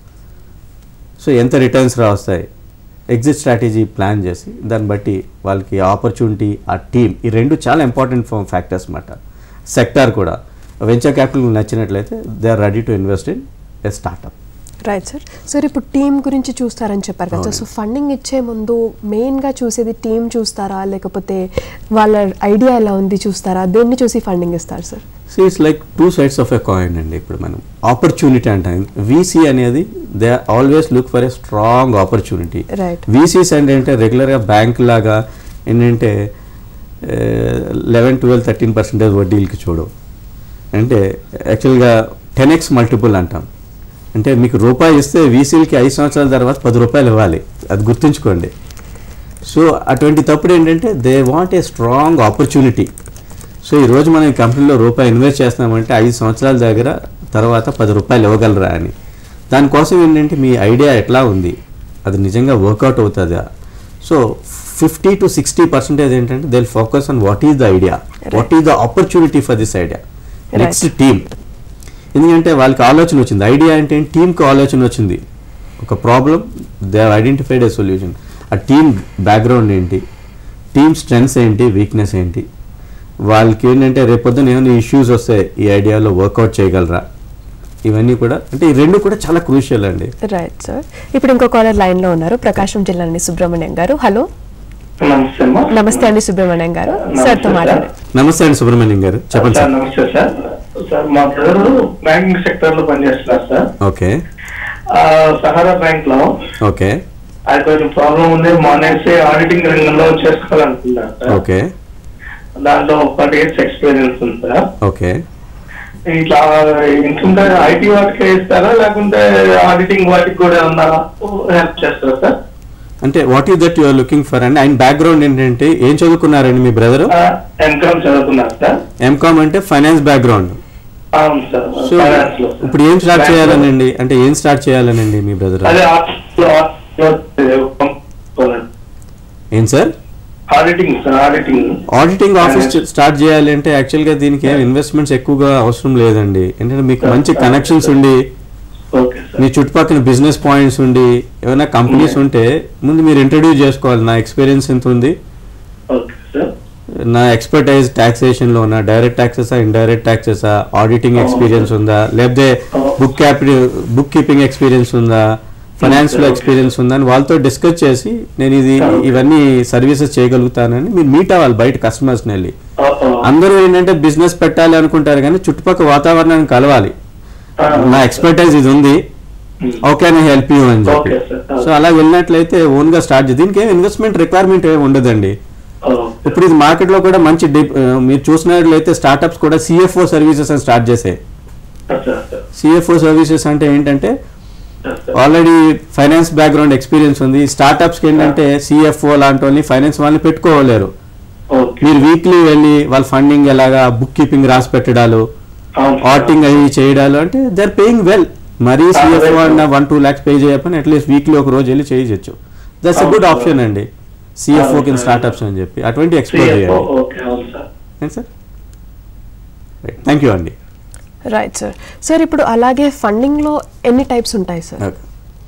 సో ఎంత రిటర్న్స్ రా వస్తాయి ఎగ్జిట్ స్ట్రాటజీ ప్లాన్ చేసి దాన్ని బట్టి వాళ్ళకి ఆపర్చునిటీ ఆ టీమ్ ఈ రెండు చాలా ఇంపార్టెంట్ ఫ్యాక్టర్స్ అన్నమాట సెక్టార్ కూడా వెంచర్ క్యాపిటల్ నచ్చినట్లయితే they are ready to invest in a startup right sir sir ఇప్పుడు టీం గురించి చూస్తారని చెప్పారు కదా సో ఫండింగ్ ఇచ్చే ముందు మెయిన్గా చూసేది టీం చూస్తారా లేకపోతే వాళ్ళ ఐడియా ఎలా ఉంది చూస్తారా దేన్ని చూసి ఫండింగ్ ఇస్తారు sir so it's like two sides of a coin అండి ఇప్పుడు మనం ఆపర్చునిటీ అంటాం వీసీ అనేది they always look for a strong opportunity Right. VCs అంటే రెగ్యులర్గా బ్యాంక్ లాగా ఏంటంటే లెవెన్ ట్వెల్వ్ థర్టీన్ పర్సెంటేజ్ వడ్డీలకి చూడవు అంటే యాక్చువల్గా టెన్ ఎక్స్ మల్టిపుల్ అంటాం అంటే మీకు రూపాయి ఇస్తే వీసీలకి ఐదు సంవత్సరాల తర్వాత పది రూపాయలు ఇవ్వాలి అది గుర్తుంచుకోండి సో అటువంటి తప్పుడు ఏంటంటే they want a strong opportunity so ఈరోజు మనం ఈ కంపెనీలో రూపాయి ఇన్వెస్ట్ చేస్తున్నామంటే ఐదు సంవత్సరాల దగ్గర తర్వాత పది రూపాయలు ఇవ్వగలరా అని దానికోసం ఏంటంటే మీ ఐడియా ఎట్లా ఉంది అది నిజంగా వర్కౌట్ అవుతుందా so fifty to sixty percentage ఏంటంటే they focus on what is the idea what is the opportunity for this idea next team ఎందుకంటే వాళ్ళకి ఆలోచన వచ్చింది ఐడియా అంటే ఏంటి? టీంకి ఆలోచన వచ్చింది ఒక problem they have identified a solution ఆ టీమ్ బ్యాక్గ్రౌండ్ ఏంటి టీమ్ స్ట్రెంగ్స్ ఏంటి వీక్నెస్ ఏంటి వాళ్ళకి ఏంటంటే రేపొద్దున ఏమైనా ఇష్యూస్ వస్తాయి ఈ ఐడియాలో వర్కౌట్ చేయగలరా ఇవన్నీ కూడా అంటే ఈ రెండు కూడా చాలా క్రూషియల్ అండి రైట్ సార్ ఇప్పుడు ఇంకో కాలర్ లైన్లో ఉన్నారు ప్రకాశం జిల్లా నుండి సుబ్రహ్మణ్యం గారు హలో నమస్తే అమ్మా నమస్తే అండి సుబ్రహ్మణ్యం గారు నమస్తే సార్తో సార్. మాట్లాడారు నమస్తే అండి సుబ్రహ్మణ్యం గారు చెప్పండి సార్ సార్ నమస్తే సార్ సార్ మా బ్రదర్ బ్యాంకింగ్ సెక్టర్ లో పనిచేస్తున్నారు సార్ ఓకే ఆ, సహారా బ్యాంక్ లో ఓకే అది కొంచెం ప్రాబ్లం ఉంది మానేసి ఆడిటింగ్ రంగంలో చేసుకోవాలనుకున్నారు సార్ ఓకే దాంట్లో ఫార్టీ ఇయర్స్ ఎక్స్పీరియన్స్ ఉంది సార్ ఓకే ఇట్లా ఇన్కమ్ ఐటీ వాటికే ఇస్తారా లేకుంటే ఆడిటింగ్ వాటికి కూడా ఏమన్నా హెల్ప్ చేస్తారా సార్ అంటే what is that your looking for అండి ఆయన బ్యాక్గ్రౌండ్ ఏంటంటే ఏం చదువుకున్నారండి మీ బ్రదరు ఎంకామ్ చదువుకున్నారు సార్ ఎంకామ్ అంటే ఫైనాన్స్ బ్యాక్గ్రౌండ్ అవును సార్ సో ఫైనాన్స్ లో ఇప్పుడు ఏం స్టార్ట్ Bank లో. చేయాలనండి అంటే ఏం స్టార్ట్ చేయాలనండి మీ బ్రదర్ అదే ఆడిటింగ్ ఏం sir auditing sir auditing auditing office Finance. Start చేయాలంటే యాక్చువల్గా దీనికి ఏం ఇన్వెస్ట్మెంట్స్ ఎక్కువగా అవసరం లేదండి ఎందుకంటే మీకు మంచి Sir. కనెక్షన్స్ ఉండి ఓకే మీ సార్ చుట్టుపక్కల బిజినెస్ పాయింట్స్ ఉండి ఏమైనా కంపెనీస్ ఉంటే ముందు మీరు ఇంట్రడ్యూస్ చేసుకోవాలి నా ఎక్స్పీరియన్స్ ఎంత ఉంది ఓకే సార్ నా ఎక్స్పర్టైజ్ టాక్సేషన్లో ఉన్నా డైరెక్ట్ ట్యాక్సెసా ఇండైరెక్ట్ ట్యాక్సెసా ఆడిటింగ్ ఎక్స్పీరియన్స్ ఉందా లేకపోతే book capital book keeping experience ఉందా ఫైనాన్స్లో ఎక్స్పీరియన్స్ ఉందా అని వాళ్ళతో డిస్కస్ చేసి నేను ఇది ఇవన్నీ సర్వీసెస్ చేయగలుగుతానని మీరు మీట్ అవ్వాలి బయట కస్టమర్స్ని వెళ్ళి అందరూ ఏంటంటే బిజినెస్ పెట్టాలి అనుకుంటారు కానీ చుట్టుపక్కల వాతావరణాన్ని కలవాలి నా ఎక్స్పర్టైజ్ ఇది ఉంది ఓకే నేను హెల్ప్ యూ అని చెప్పి Okay, sir. సో అలా వెళ్ళినట్లయితే ఓన్గా స్టార్ట్ చేసి దీనికి ఏం ఇన్వెస్ట్మెంట్ రిక్వైర్మెంట్ ఏమి ఉండదండి ఇప్పుడు ఇది మార్కెట్లో కూడా మంచి డి- ఆ, మీరు చూసినట్లయితే స్టార్టప్స్ కూడా సిఎఫ్ఓ సర్వీసెస్ అని స్టార్ట్ చేసాయి సార్ సార్ సిఎఫ్ఓ సర్వీసెస్ అంటే ఏంటంటే sir sir already finance background experience ఉంది స్టార్టప్స్కి ఏంటంటే సిఎఫ్ఓ లాంటి వాళ్ళని ఫైనాన్స్ వాళ్ళని పెట్టుకోలేరు ఓకే మీరు వీక్లీ వెళ్ళి వాళ్ళ ఫండింగ్ ఎలాగా బుక్ కీపింగ్ రాసి పెట్టడాలు అవును సార్. ఆటింగ్ అవి చేయడాలు అంటే దే ఆర్ పేయింగ్ వెల్ మరీ Ah, సిఎఫ్ఓ well. అన్న వన్ టూ ల్యాక్స్ పే చేయకపోయినా అట్లీస్ట్ వీక్లీ ఒక రోజు వెళ్ళి చేయొచ్చు దట్స్ ఎ అవును గుడ్ సార్. ఆప్షన్ అండి సిఎఫ్ఓ కింద అవును సార్. స్టార్టప్స్ అని చెప్పి అటువంటి ఎక్స్ప్లోర్ CFO, చేయండి ఓకే అవును సార్ ఏంటి సార్ థ్యాంక్ యూ అండి రైట్ సార్ సార్ ఇప్పుడు అలాగే ఫండింగ్లో ఎన్ని టైప్స్ ఉంటాయి సార్ ఓకే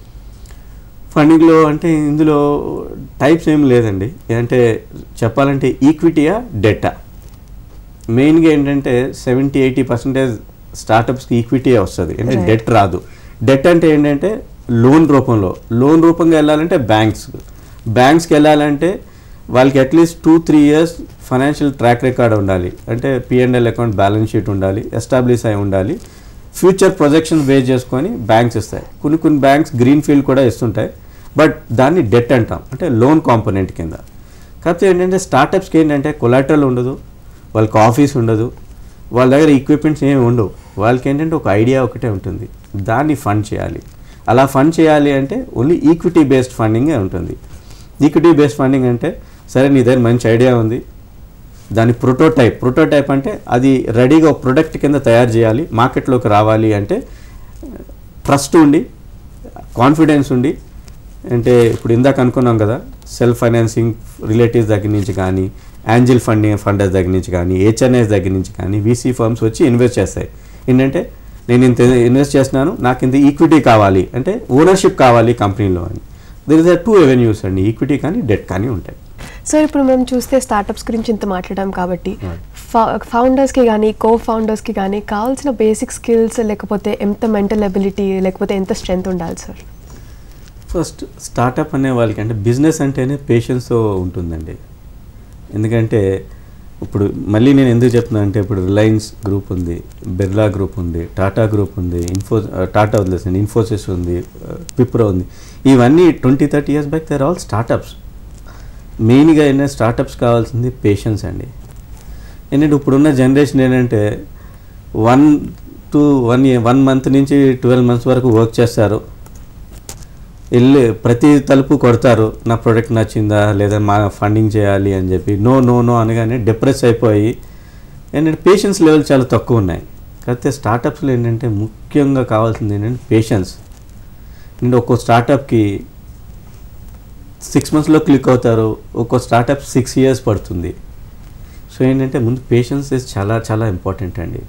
ఫండింగ్లో అంటే ఇందులో టైప్స్ ఏం లేదండి అంటే చెప్పాలంటే ఈక్విటీయా డెట్టా మెయిన్గా ఏంటంటే సెవెంటీ ఎయిటీ పర్సెంటేజ్ స్టార్టప్స్కి ఈక్విటీయే వస్తుంది అంటే Right. డెట్ రాదు డెట్ అంటే ఏంటంటే లోన్ రూపంలో లోన్ రూపంగా వెళ్ళాలంటే బ్యాంక్స్ బ్యాంక్స్కి వెళ్ళాలంటే వాళ్ళకి at least two three years financial track record ఉండాలి అంటే పిఎన్ఎల్ అకౌంట్ బ్యాలెన్స్ షీట్ ఉండాలి ఎస్టాబ్లిష్ అయి ఉండాలి ఫ్యూచర్ ప్రొజెక్షన్స్ బేస్ చేసుకొని బ్యాంక్స్ ఇస్తాయి కొన్ని కొన్ని బ్యాంక్స్ గ్రీన్ ఫీల్డ్ కూడా ఇస్తుంటాయి బట్ దాన్ని డెట్ అంటాం అంటే లోన్ కాంపోనెంట్ కింద కాకపోతే ఏంటంటే స్టార్టప్స్కి ఏంటంటే కొలాటరల్ ఉండదు వాళ్ళకి ఆఫీస్ ఉండదు వాళ్ళ దగ్గర ఈక్విప్మెంట్స్ ఏమి ఉండవు వాళ్ళకి ఏంటంటే ఒక ఐడియా ఒకటే ఉంటుంది దాన్ని ఫండ్ చేయాలి అలా ఫండ్ చేయాలి అంటే ఓన్లీ ఈక్విటీ బేస్డ్ ఫండింగే ఉంటుంది ఈక్విటీ బేస్డ్ ఫండింగ్ అంటే సరే నీ దగ్గర మంచి ఐడియా ఉంది దాని ప్రోటోటైప్ ప్రోటోటైప్ అంటే అది రెడీగా ఒక ప్రొడక్ట్ కింద తయారు చేయాలి మార్కెట్లోకి రావాలి అంటే ట్రస్ట్ ఉండి కాన్ఫిడెన్స్ ఉండి అంటే ఇప్పుడు ఇందాక అనుకున్నాం కదా సెల్ఫ్ ఫైనాన్సింగ్ రిలేటివ్స్ దగ్గర నుంచి కానీ యాంజిల్ ఫండింగ్ ఫండర్స్ దగ్గర నుంచి కానీ హెచ్ఎన్ఎస్ దగ్గర నుంచి కానీ వీసీ ఫర్మ్స్ వచ్చి ఇన్వెస్ట్ చేస్తాయి ఏంటంటే నేను ఇంత ఇన్వెస్ట్ చేస్తున్నాను నాకు ఇంత ఈక్విటీ కావాలి అంటే ఓనర్షిప్ కావాలి కంపెనీలో అని there is a two avenues అండి ఈక్విటీ కానీ డెట్ కానీ ఉంటాయి సార్ ఇప్పుడు మేము చూస్తే స్టార్టప్స్ గురించి ఇంత మాట్లాడాం కాబట్టి Right. ఫౌండర్స్కి కానీ కో ఫౌండర్స్కి కానీ కావాల్సిన బేసిక్ స్కిల్స్ లేకపోతే ఎంత మెంటల్ ఎబిలిటీ లేకపోతే ఎంత స్ట్రెంత్ ఉండాలి సార్ ఫస్ట్ స్టార్టప్ అనే వాళ్ళకి అంటే బిజినెస్ అంటేనే పేషెన్స్తో ఉంటుందండి ఎందుకంటే ఇప్పుడు మళ్ళీ నేను ఎందుకు చెప్తున్నా అంటే ఇప్పుడు రిలయన్స్ గ్రూప్ ఉంది బిర్లా గ్రూప్ ఉంది టాటా గ్రూప్ ఉంది ఇన్ఫో టాటా వదిలేసండి ఇన్ఫోసిస్ ఉంది పిప్రో ఉంది ఇవన్నీ twenty thirty years back there all startups మెయిన్గా ఏంటంటే స్టార్టప్స్ కావాల్సింది పేషెన్స్ అండి ఏంటంటే ఇప్పుడున్న జనరేషన్ ఏంటంటే one to one one month నుంచి ట్వెల్వ్ మంత్స్ వరకు వర్క్ చేస్తారు వెళ్ళి ప్రతి తలుపు కొడతారు నా ప్రోడక్ట్ నచ్చిందా లేదా మా ఫండింగ్ చేయాలి అని చెప్పి నో నో నో అనగానే డిప్రెస్ అయిపోయి ఏంటంటే పేషెన్స్ లెవెల్ చాలా తక్కువ ఉన్నాయి కాకపోతే స్టార్టప్స్లో ఏంటంటే ముఖ్యంగా కావాల్సింది ఏంటంటే పేషెన్స్ అండ్ ఒక్కో స్టార్టప్కి సిక్స్ మంత్స్లో క్లిక్ అవుతారు ఒక్కో స్టార్టప్ సిక్స్ ఇయర్స్ పడుతుంది సో ఏంటంటే ముందు పేషెన్స్ ఇస్ చాలా చాలా ఇంపార్టెంట్ అండి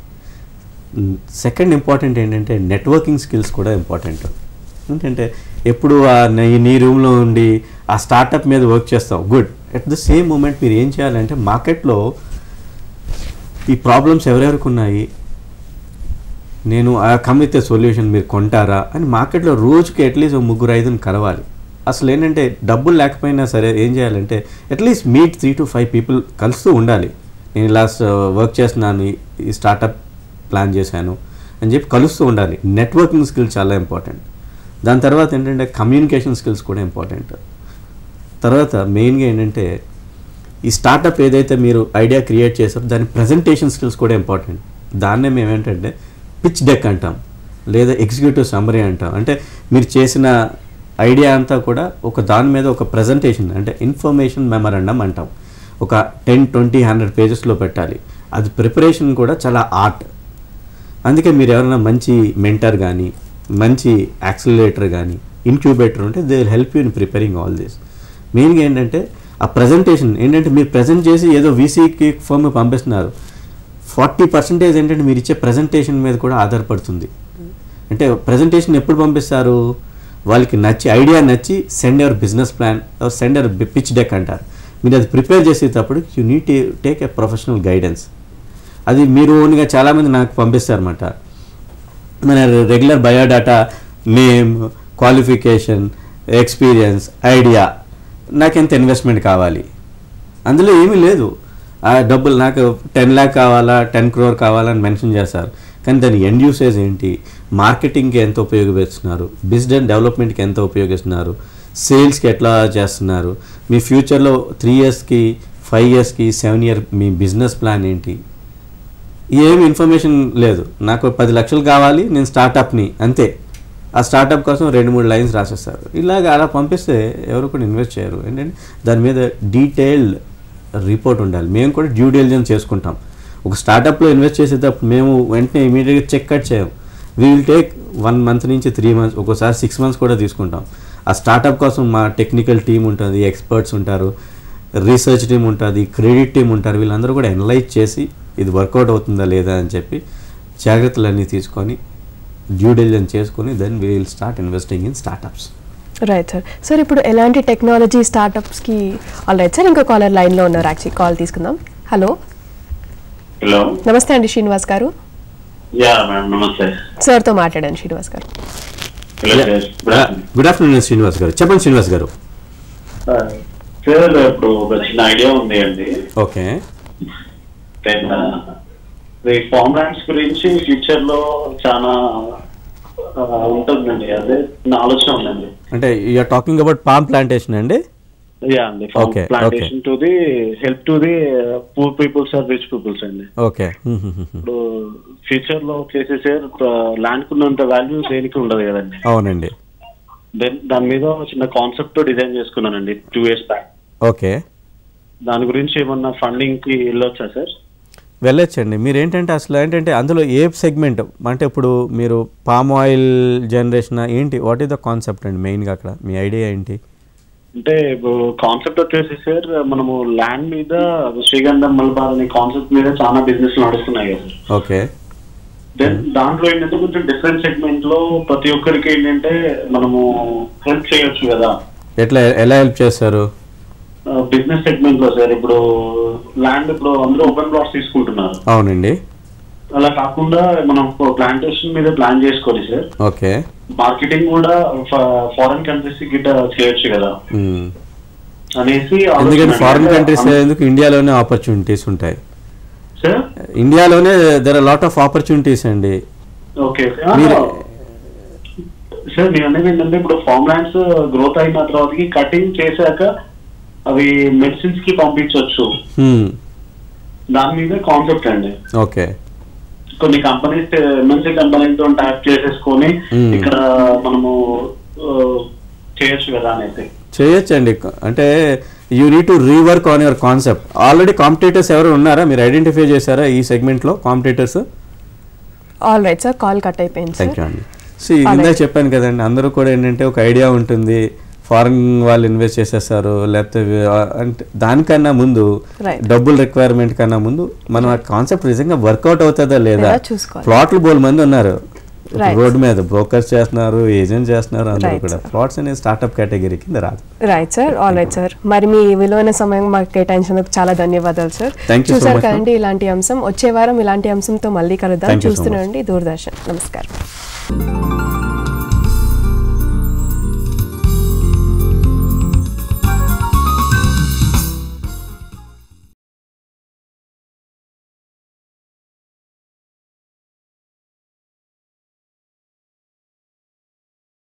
సెకండ్ ఇంపార్టెంట్ ఏంటంటే నెట్వర్కింగ్ స్కిల్స్ కూడా ఇంపార్టెంట్ ఏంటంటే ఎప్పుడు ఆ నీ- నీ రూమ్లో ఉండి ఆ స్టార్టప్ మీద వర్క్ చేస్తావు good at the same moment మీరు ఏం చేయాలంటే మార్కెట్లో ఈ ప్రాబ్లమ్స్ ఎవరెవరికి ఉన్నాయి నేను ఆ కమ్మితే సొల్యూషన్ మీరు కొంటారా అని మార్కెట్లో రోజుకి అట్లీస్ట్ ఒక ముగ్గురు ఐదుని కలవాలి అసలు ఏంటంటే డబ్బులు లేకపోయినా సరే ఏం చేయాలంటే at least meet three to five people కలుస్తూ ఉండాలి నేను ఇలా వర్క్ చేస్తున్నాను ఈ- ఈ స్టార్టప్ ప్లాన్ చేశాను అని చెప్పి కలుస్తూ ఉండాలి నెట్వర్కింగ్ స్కిల్స్ చాలా ఇంపార్టెంట్ దాని తర్వాత ఏంటంటే కమ్యూనికేషన్ స్కిల్స్ కూడా ఇంపార్టెంట్ తర్వాత మెయిన్గా ఏంటంటే ఈ స్టార్టప్ ఏదైతే మీరు ఐడియా క్రియేట్ చేసారో దాని ప్రజెంటేషన్ స్కిల్స్ కూడా ఇంపార్టెంట్ దాన్నే మేము ఏంటంటే పిచ్ డెక్ అంటాం లేదా ఎగ్జిక్యూటివ్ సమ్మరీ అంటాం అంటే మీరు చేసిన ఐడియా అంతా కూడా ఒక దాని మీద ఒక ప్రజెంటేషన్ అంటే ఇన్ఫర్మేషన్ మెమరండం అంటాం ఒక టెన్ ట్వంటీ హండ్రెడ్ పేజెస్లో పెట్టాలి అది ప్రిపరేషన్ కూడా చాలా ఆర్ట్ అందుకే మీరు ఎవరైనా మంచి మెంటర్ కానీ మంచి యాక్సిలరేటర్ కానీ ఇన్క్యూబేటర్ ఉంటే they will help you in preparing all this మెయిన్గా ఏంటంటే ఆ ప్రజెంటేషన్ ఏంటంటే మీరు ప్రజెంట్ చేసి ఏదో వీసీకి ఫర్మ్ పంపిస్తున్నారు ఫార్టీ పర్సెంటేజ్ ఏంటంటే మీరు ఇచ్చే ప్రజెంటేషన్ మీద కూడా ఆధారపడుతుంది అంటే ప్రజెంటేషన్ ఎప్పుడు పంపిస్తారు వాళ్ళకి నచ్చి ఐడియా నచ్చి send ever business plan send ever pitch deck అంటారు మీరు అది ప్రిపేర్ చేసేటప్పుడు you need take a professional guidance అది మీరు ఓన్గా చాలామంది నాకు పంపిస్తారన్నమాట మన regular biodata name qualification experience idea నాకు ఎంత ఇన్వెస్ట్మెంట్ కావాలి అందులో ఏమీ లేదు ఆ డబ్బులు నాకు టెన్ ల్యాక్ కావాలా టెన్ క్రోర్ కావాలని మెన్షన్ చేస్తారు కానీ దాని ఎండ్ యూసేజ్ ఏంటి మార్కెటింగ్కి ఎంత ఉపయోగపెడుతున్నారు బిజినెస్ డెవలప్మెంట్కి ఎంత ఉపయోగిస్తున్నారు సేల్స్కి ఎట్లా చేస్తున్నారు మీ ఫ్యూచర్లో త్రీ ఇయర్స్కి ఫైవ్ ఇయర్స్కి సెవెన్ ఇయర్ మీ బిజినెస్ ప్లాన్ ఏంటి ఏమి ఇన్ఫర్మేషన్ లేదు నాకు పది లక్షలు కావాలి నేను స్టార్టప్ని అంతే ఆ స్టార్టప్ కోసం రెండు మూడు లైన్స్ రాసేస్తారు ఇలాగ అలా పంపిస్తే ఎవరు కూడా ఇన్వెస్ట్ చేయరు ఏంటంటే దాని మీద డీటెయిల్డ్ రిపోర్ట్ ఉండాలి మేము కూడా డ్యూ డెలిజెన్స్ చేసుకుంటాం ఒక స్టార్టప్లో ఇన్వెస్ట్ చేసేటప్పుడు మేము వెంటనే ఇమీడియట్గా చెక్ కట్ చేయం we will take one month నుంచి త్రీ మంత్స్ ఒక్కోసారి సిక్స్ మంత్స్ కూడా తీసుకుంటాం ఆ స్టార్టప్ కోసం మా టెక్నికల్ టీం ఉంటుంది ఎక్స్పర్ట్స్ ఉంటారు రీసెర్చ్ టీం ఉంటుంది క్రెడిట్ టీం ఉంటారు వీళ్ళందరూ కూడా అనలైజ్ చేసి ఇది వర్కౌట్ అవుతుందా లేదా అని చెప్పి జాగ్రత్తలన్నీ తీసుకొని డ్యూ డెలిజెన్స్ చేసుకొని then we will start investing in startups right sir sir ఇప్పుడు ఎలాంటి టెక్నాలజీ స్టార్టప్స్కి ఆల్ రైట్ సార్ ఇంకో కాలర్ లైన్లో ఉన్నారు యాక్చువల్లీ కాల్ తీసుకుందాం హలో హలో నమస్తే అండి శ్రీనివాస్ గారు యా మేడం నమస్తే సార్తో మాట్లాడండి Srinivas garu hello sir good afternoon good afternoon Srinivas garu చెప్పండి శ్రీనివాస్ గారు సార్ ఇప్పుడు ఒక చిన్న ఐడియా ఉంది అండి ఓకే ఈ ఫామ్ ల్యాండ్స్ గురించి ఫ్యూచర్ లో చాలా ఆ, ఉంటుందండి అదే నా ఆలోచన ఉందండి అంటే you're talking about palm plantation అండి యా అండి Okay, plantation to the help to the poor peoples or rich peoples అండి ఓకే ఇప్పుడు ఫ్యూచర్ లో వచ్చేసి సార్ ల్యాండ్ కున్నంత వాల్యూ దేనికి ఉండదు కదండి అవునండి దెన్ దాని మీద ఒక చిన్న కాన్సెప్ట్ తో డిజైన్ చేసుకున్నానండి టూ ఇయర్స్ బ్యాక్ ఓకే దాని గురించి ఏమన్నా ఫండింగ్ కి వెళ్ళొచ్చా సార్ వెళ్ళొచ్చండి మీరు ఏంటంటే అసలు ఏంటంటే అందులో ఏ సెగ్మెంట్ అంటే ఇప్పుడు మీరు పామ్ ఆయిల్ జనరేషన్ ఏంటి వాట్ ఈస్ ద కాన్సెప్ట్ అండి మెయిన్గా అక్కడ మీ ఐడియా ఏంటి అంటే కాన్సెప్ట్ వచ్చేసి సార్ మనము ల్యాండ్ మీద శ్రీగంధం మలబార్ అనే కాన్సెప్ట్ మీద చాలా బిజినెస్ నడుస్తున్నాయి కదా సార్ ఓకే దెన్ దాంట్లో ఏంటంటే కొంచెం డిఫరెంట్ సెగ్మెంట్ లో ప్రతి ఒక్కరికి ఏంటంటే మనము హెల్ప్ చేయొచ్చు కదా ఎట్లా ఎలా హెల్ప్ చేస్తారు బిజినెస్ సెగ్మెంట్ లో సార్ ఇప్పుడు ల్యాండ్ ఇప్పుడు అందరూ ఓపెన్ ప్లాట్స్ తీసుకుంటున్నారు అవునండి అలా కాకుండా మనం ప్లాంటేషన్ మీద ప్లాన్ చేసుకోవాలి సార్ ఓకే మార్కెటింగ్ కూడా ఫారెన్ కంట్రీస్ గిట్ట చేయొచ్చు కదా మ్మ్. అనేసి ఎందుకంటే ఆలోచన ఫారిన్ అంటే కంట్రీస్ అం- ఎందుకు ఇండియాలోనే ఆపర్చునిటీస్ ఉంటాయి సార్ ఇండియాలోనే there are lot of opportunities అండి ఓకే మీరు- సార్ నేను అనేది ఏంటంటే ఇప్పుడు ఫార్మ్ ల్యాండ్స్ గ్రోత్ అయిన తర్వాతకి కటింగ్ చేశాక అవి మెడిసిన్స్ కి పంపించవచ్చు మ్మ్. దాని మీద కాన్సెప్ట్ అండి ఓకే కొన్ని కంపెనీస్ ఎంఎన్సీ కంపెనీతో ట్యాప్ చేసేసుకొని Hmm. ఇక్కడ మనము ఆ, చేయొచ్చు కదా అనేది చేయొచ్చండి అంటే you need to rework on your concept already competitors ఎవరు ఉన్నారా మీరు ఐడెంటిఫై చేశారా ఈ సెగ్మెంట్లో competitors all right sir call cut అయిపోయింది థ్యాంక్ సార్ యూ అండి సో ఇందాక చెప్పాను కదండి అందరూ కూడా ఏంటంటే ఒక ఐడియా ఉంటుంది ఫారెన్ వాళ్ళు ఇన్వెస్ట్ చేసేస్తారు లేకపోతే వే- అంటే దానికన్నా ముందు Right. డబ్బుల రిక్వైర్మెంట్ కన్నా ముందు మనం ఆ కాన్సెప్ట్ నిజంగా వర్కౌట్ అవుతుందా లేదా లేదా చూసుకోవాలి. ప్లాట్లు బోల్ మంది ఉన్నారు Right. రోడ్డు మీద బ్రోకర్స్ చేస్తున్నారు ఏజెంట్ చేస్తున్నారు అందరూ Right, కూడా sir. ప్లాట్స్ అనేది స్టార్ట్అప్ కేటగిరీ కింద రాదు right sir all right sir మరి మీ విలువైన సమయం మాకు కేటాయించినందుకు చాలా ధన్యవాదాలు సార్ Thank you so చూసారు much, ma'am. కదండి ఇలాంటి అంశం వచ్చే వారం ఇలాంటి అంశంతో మళ్ళీ కలుద్దాం Thank you so much. చూస్తూనే ఉండి దూరదర్శన్ నమస్కారం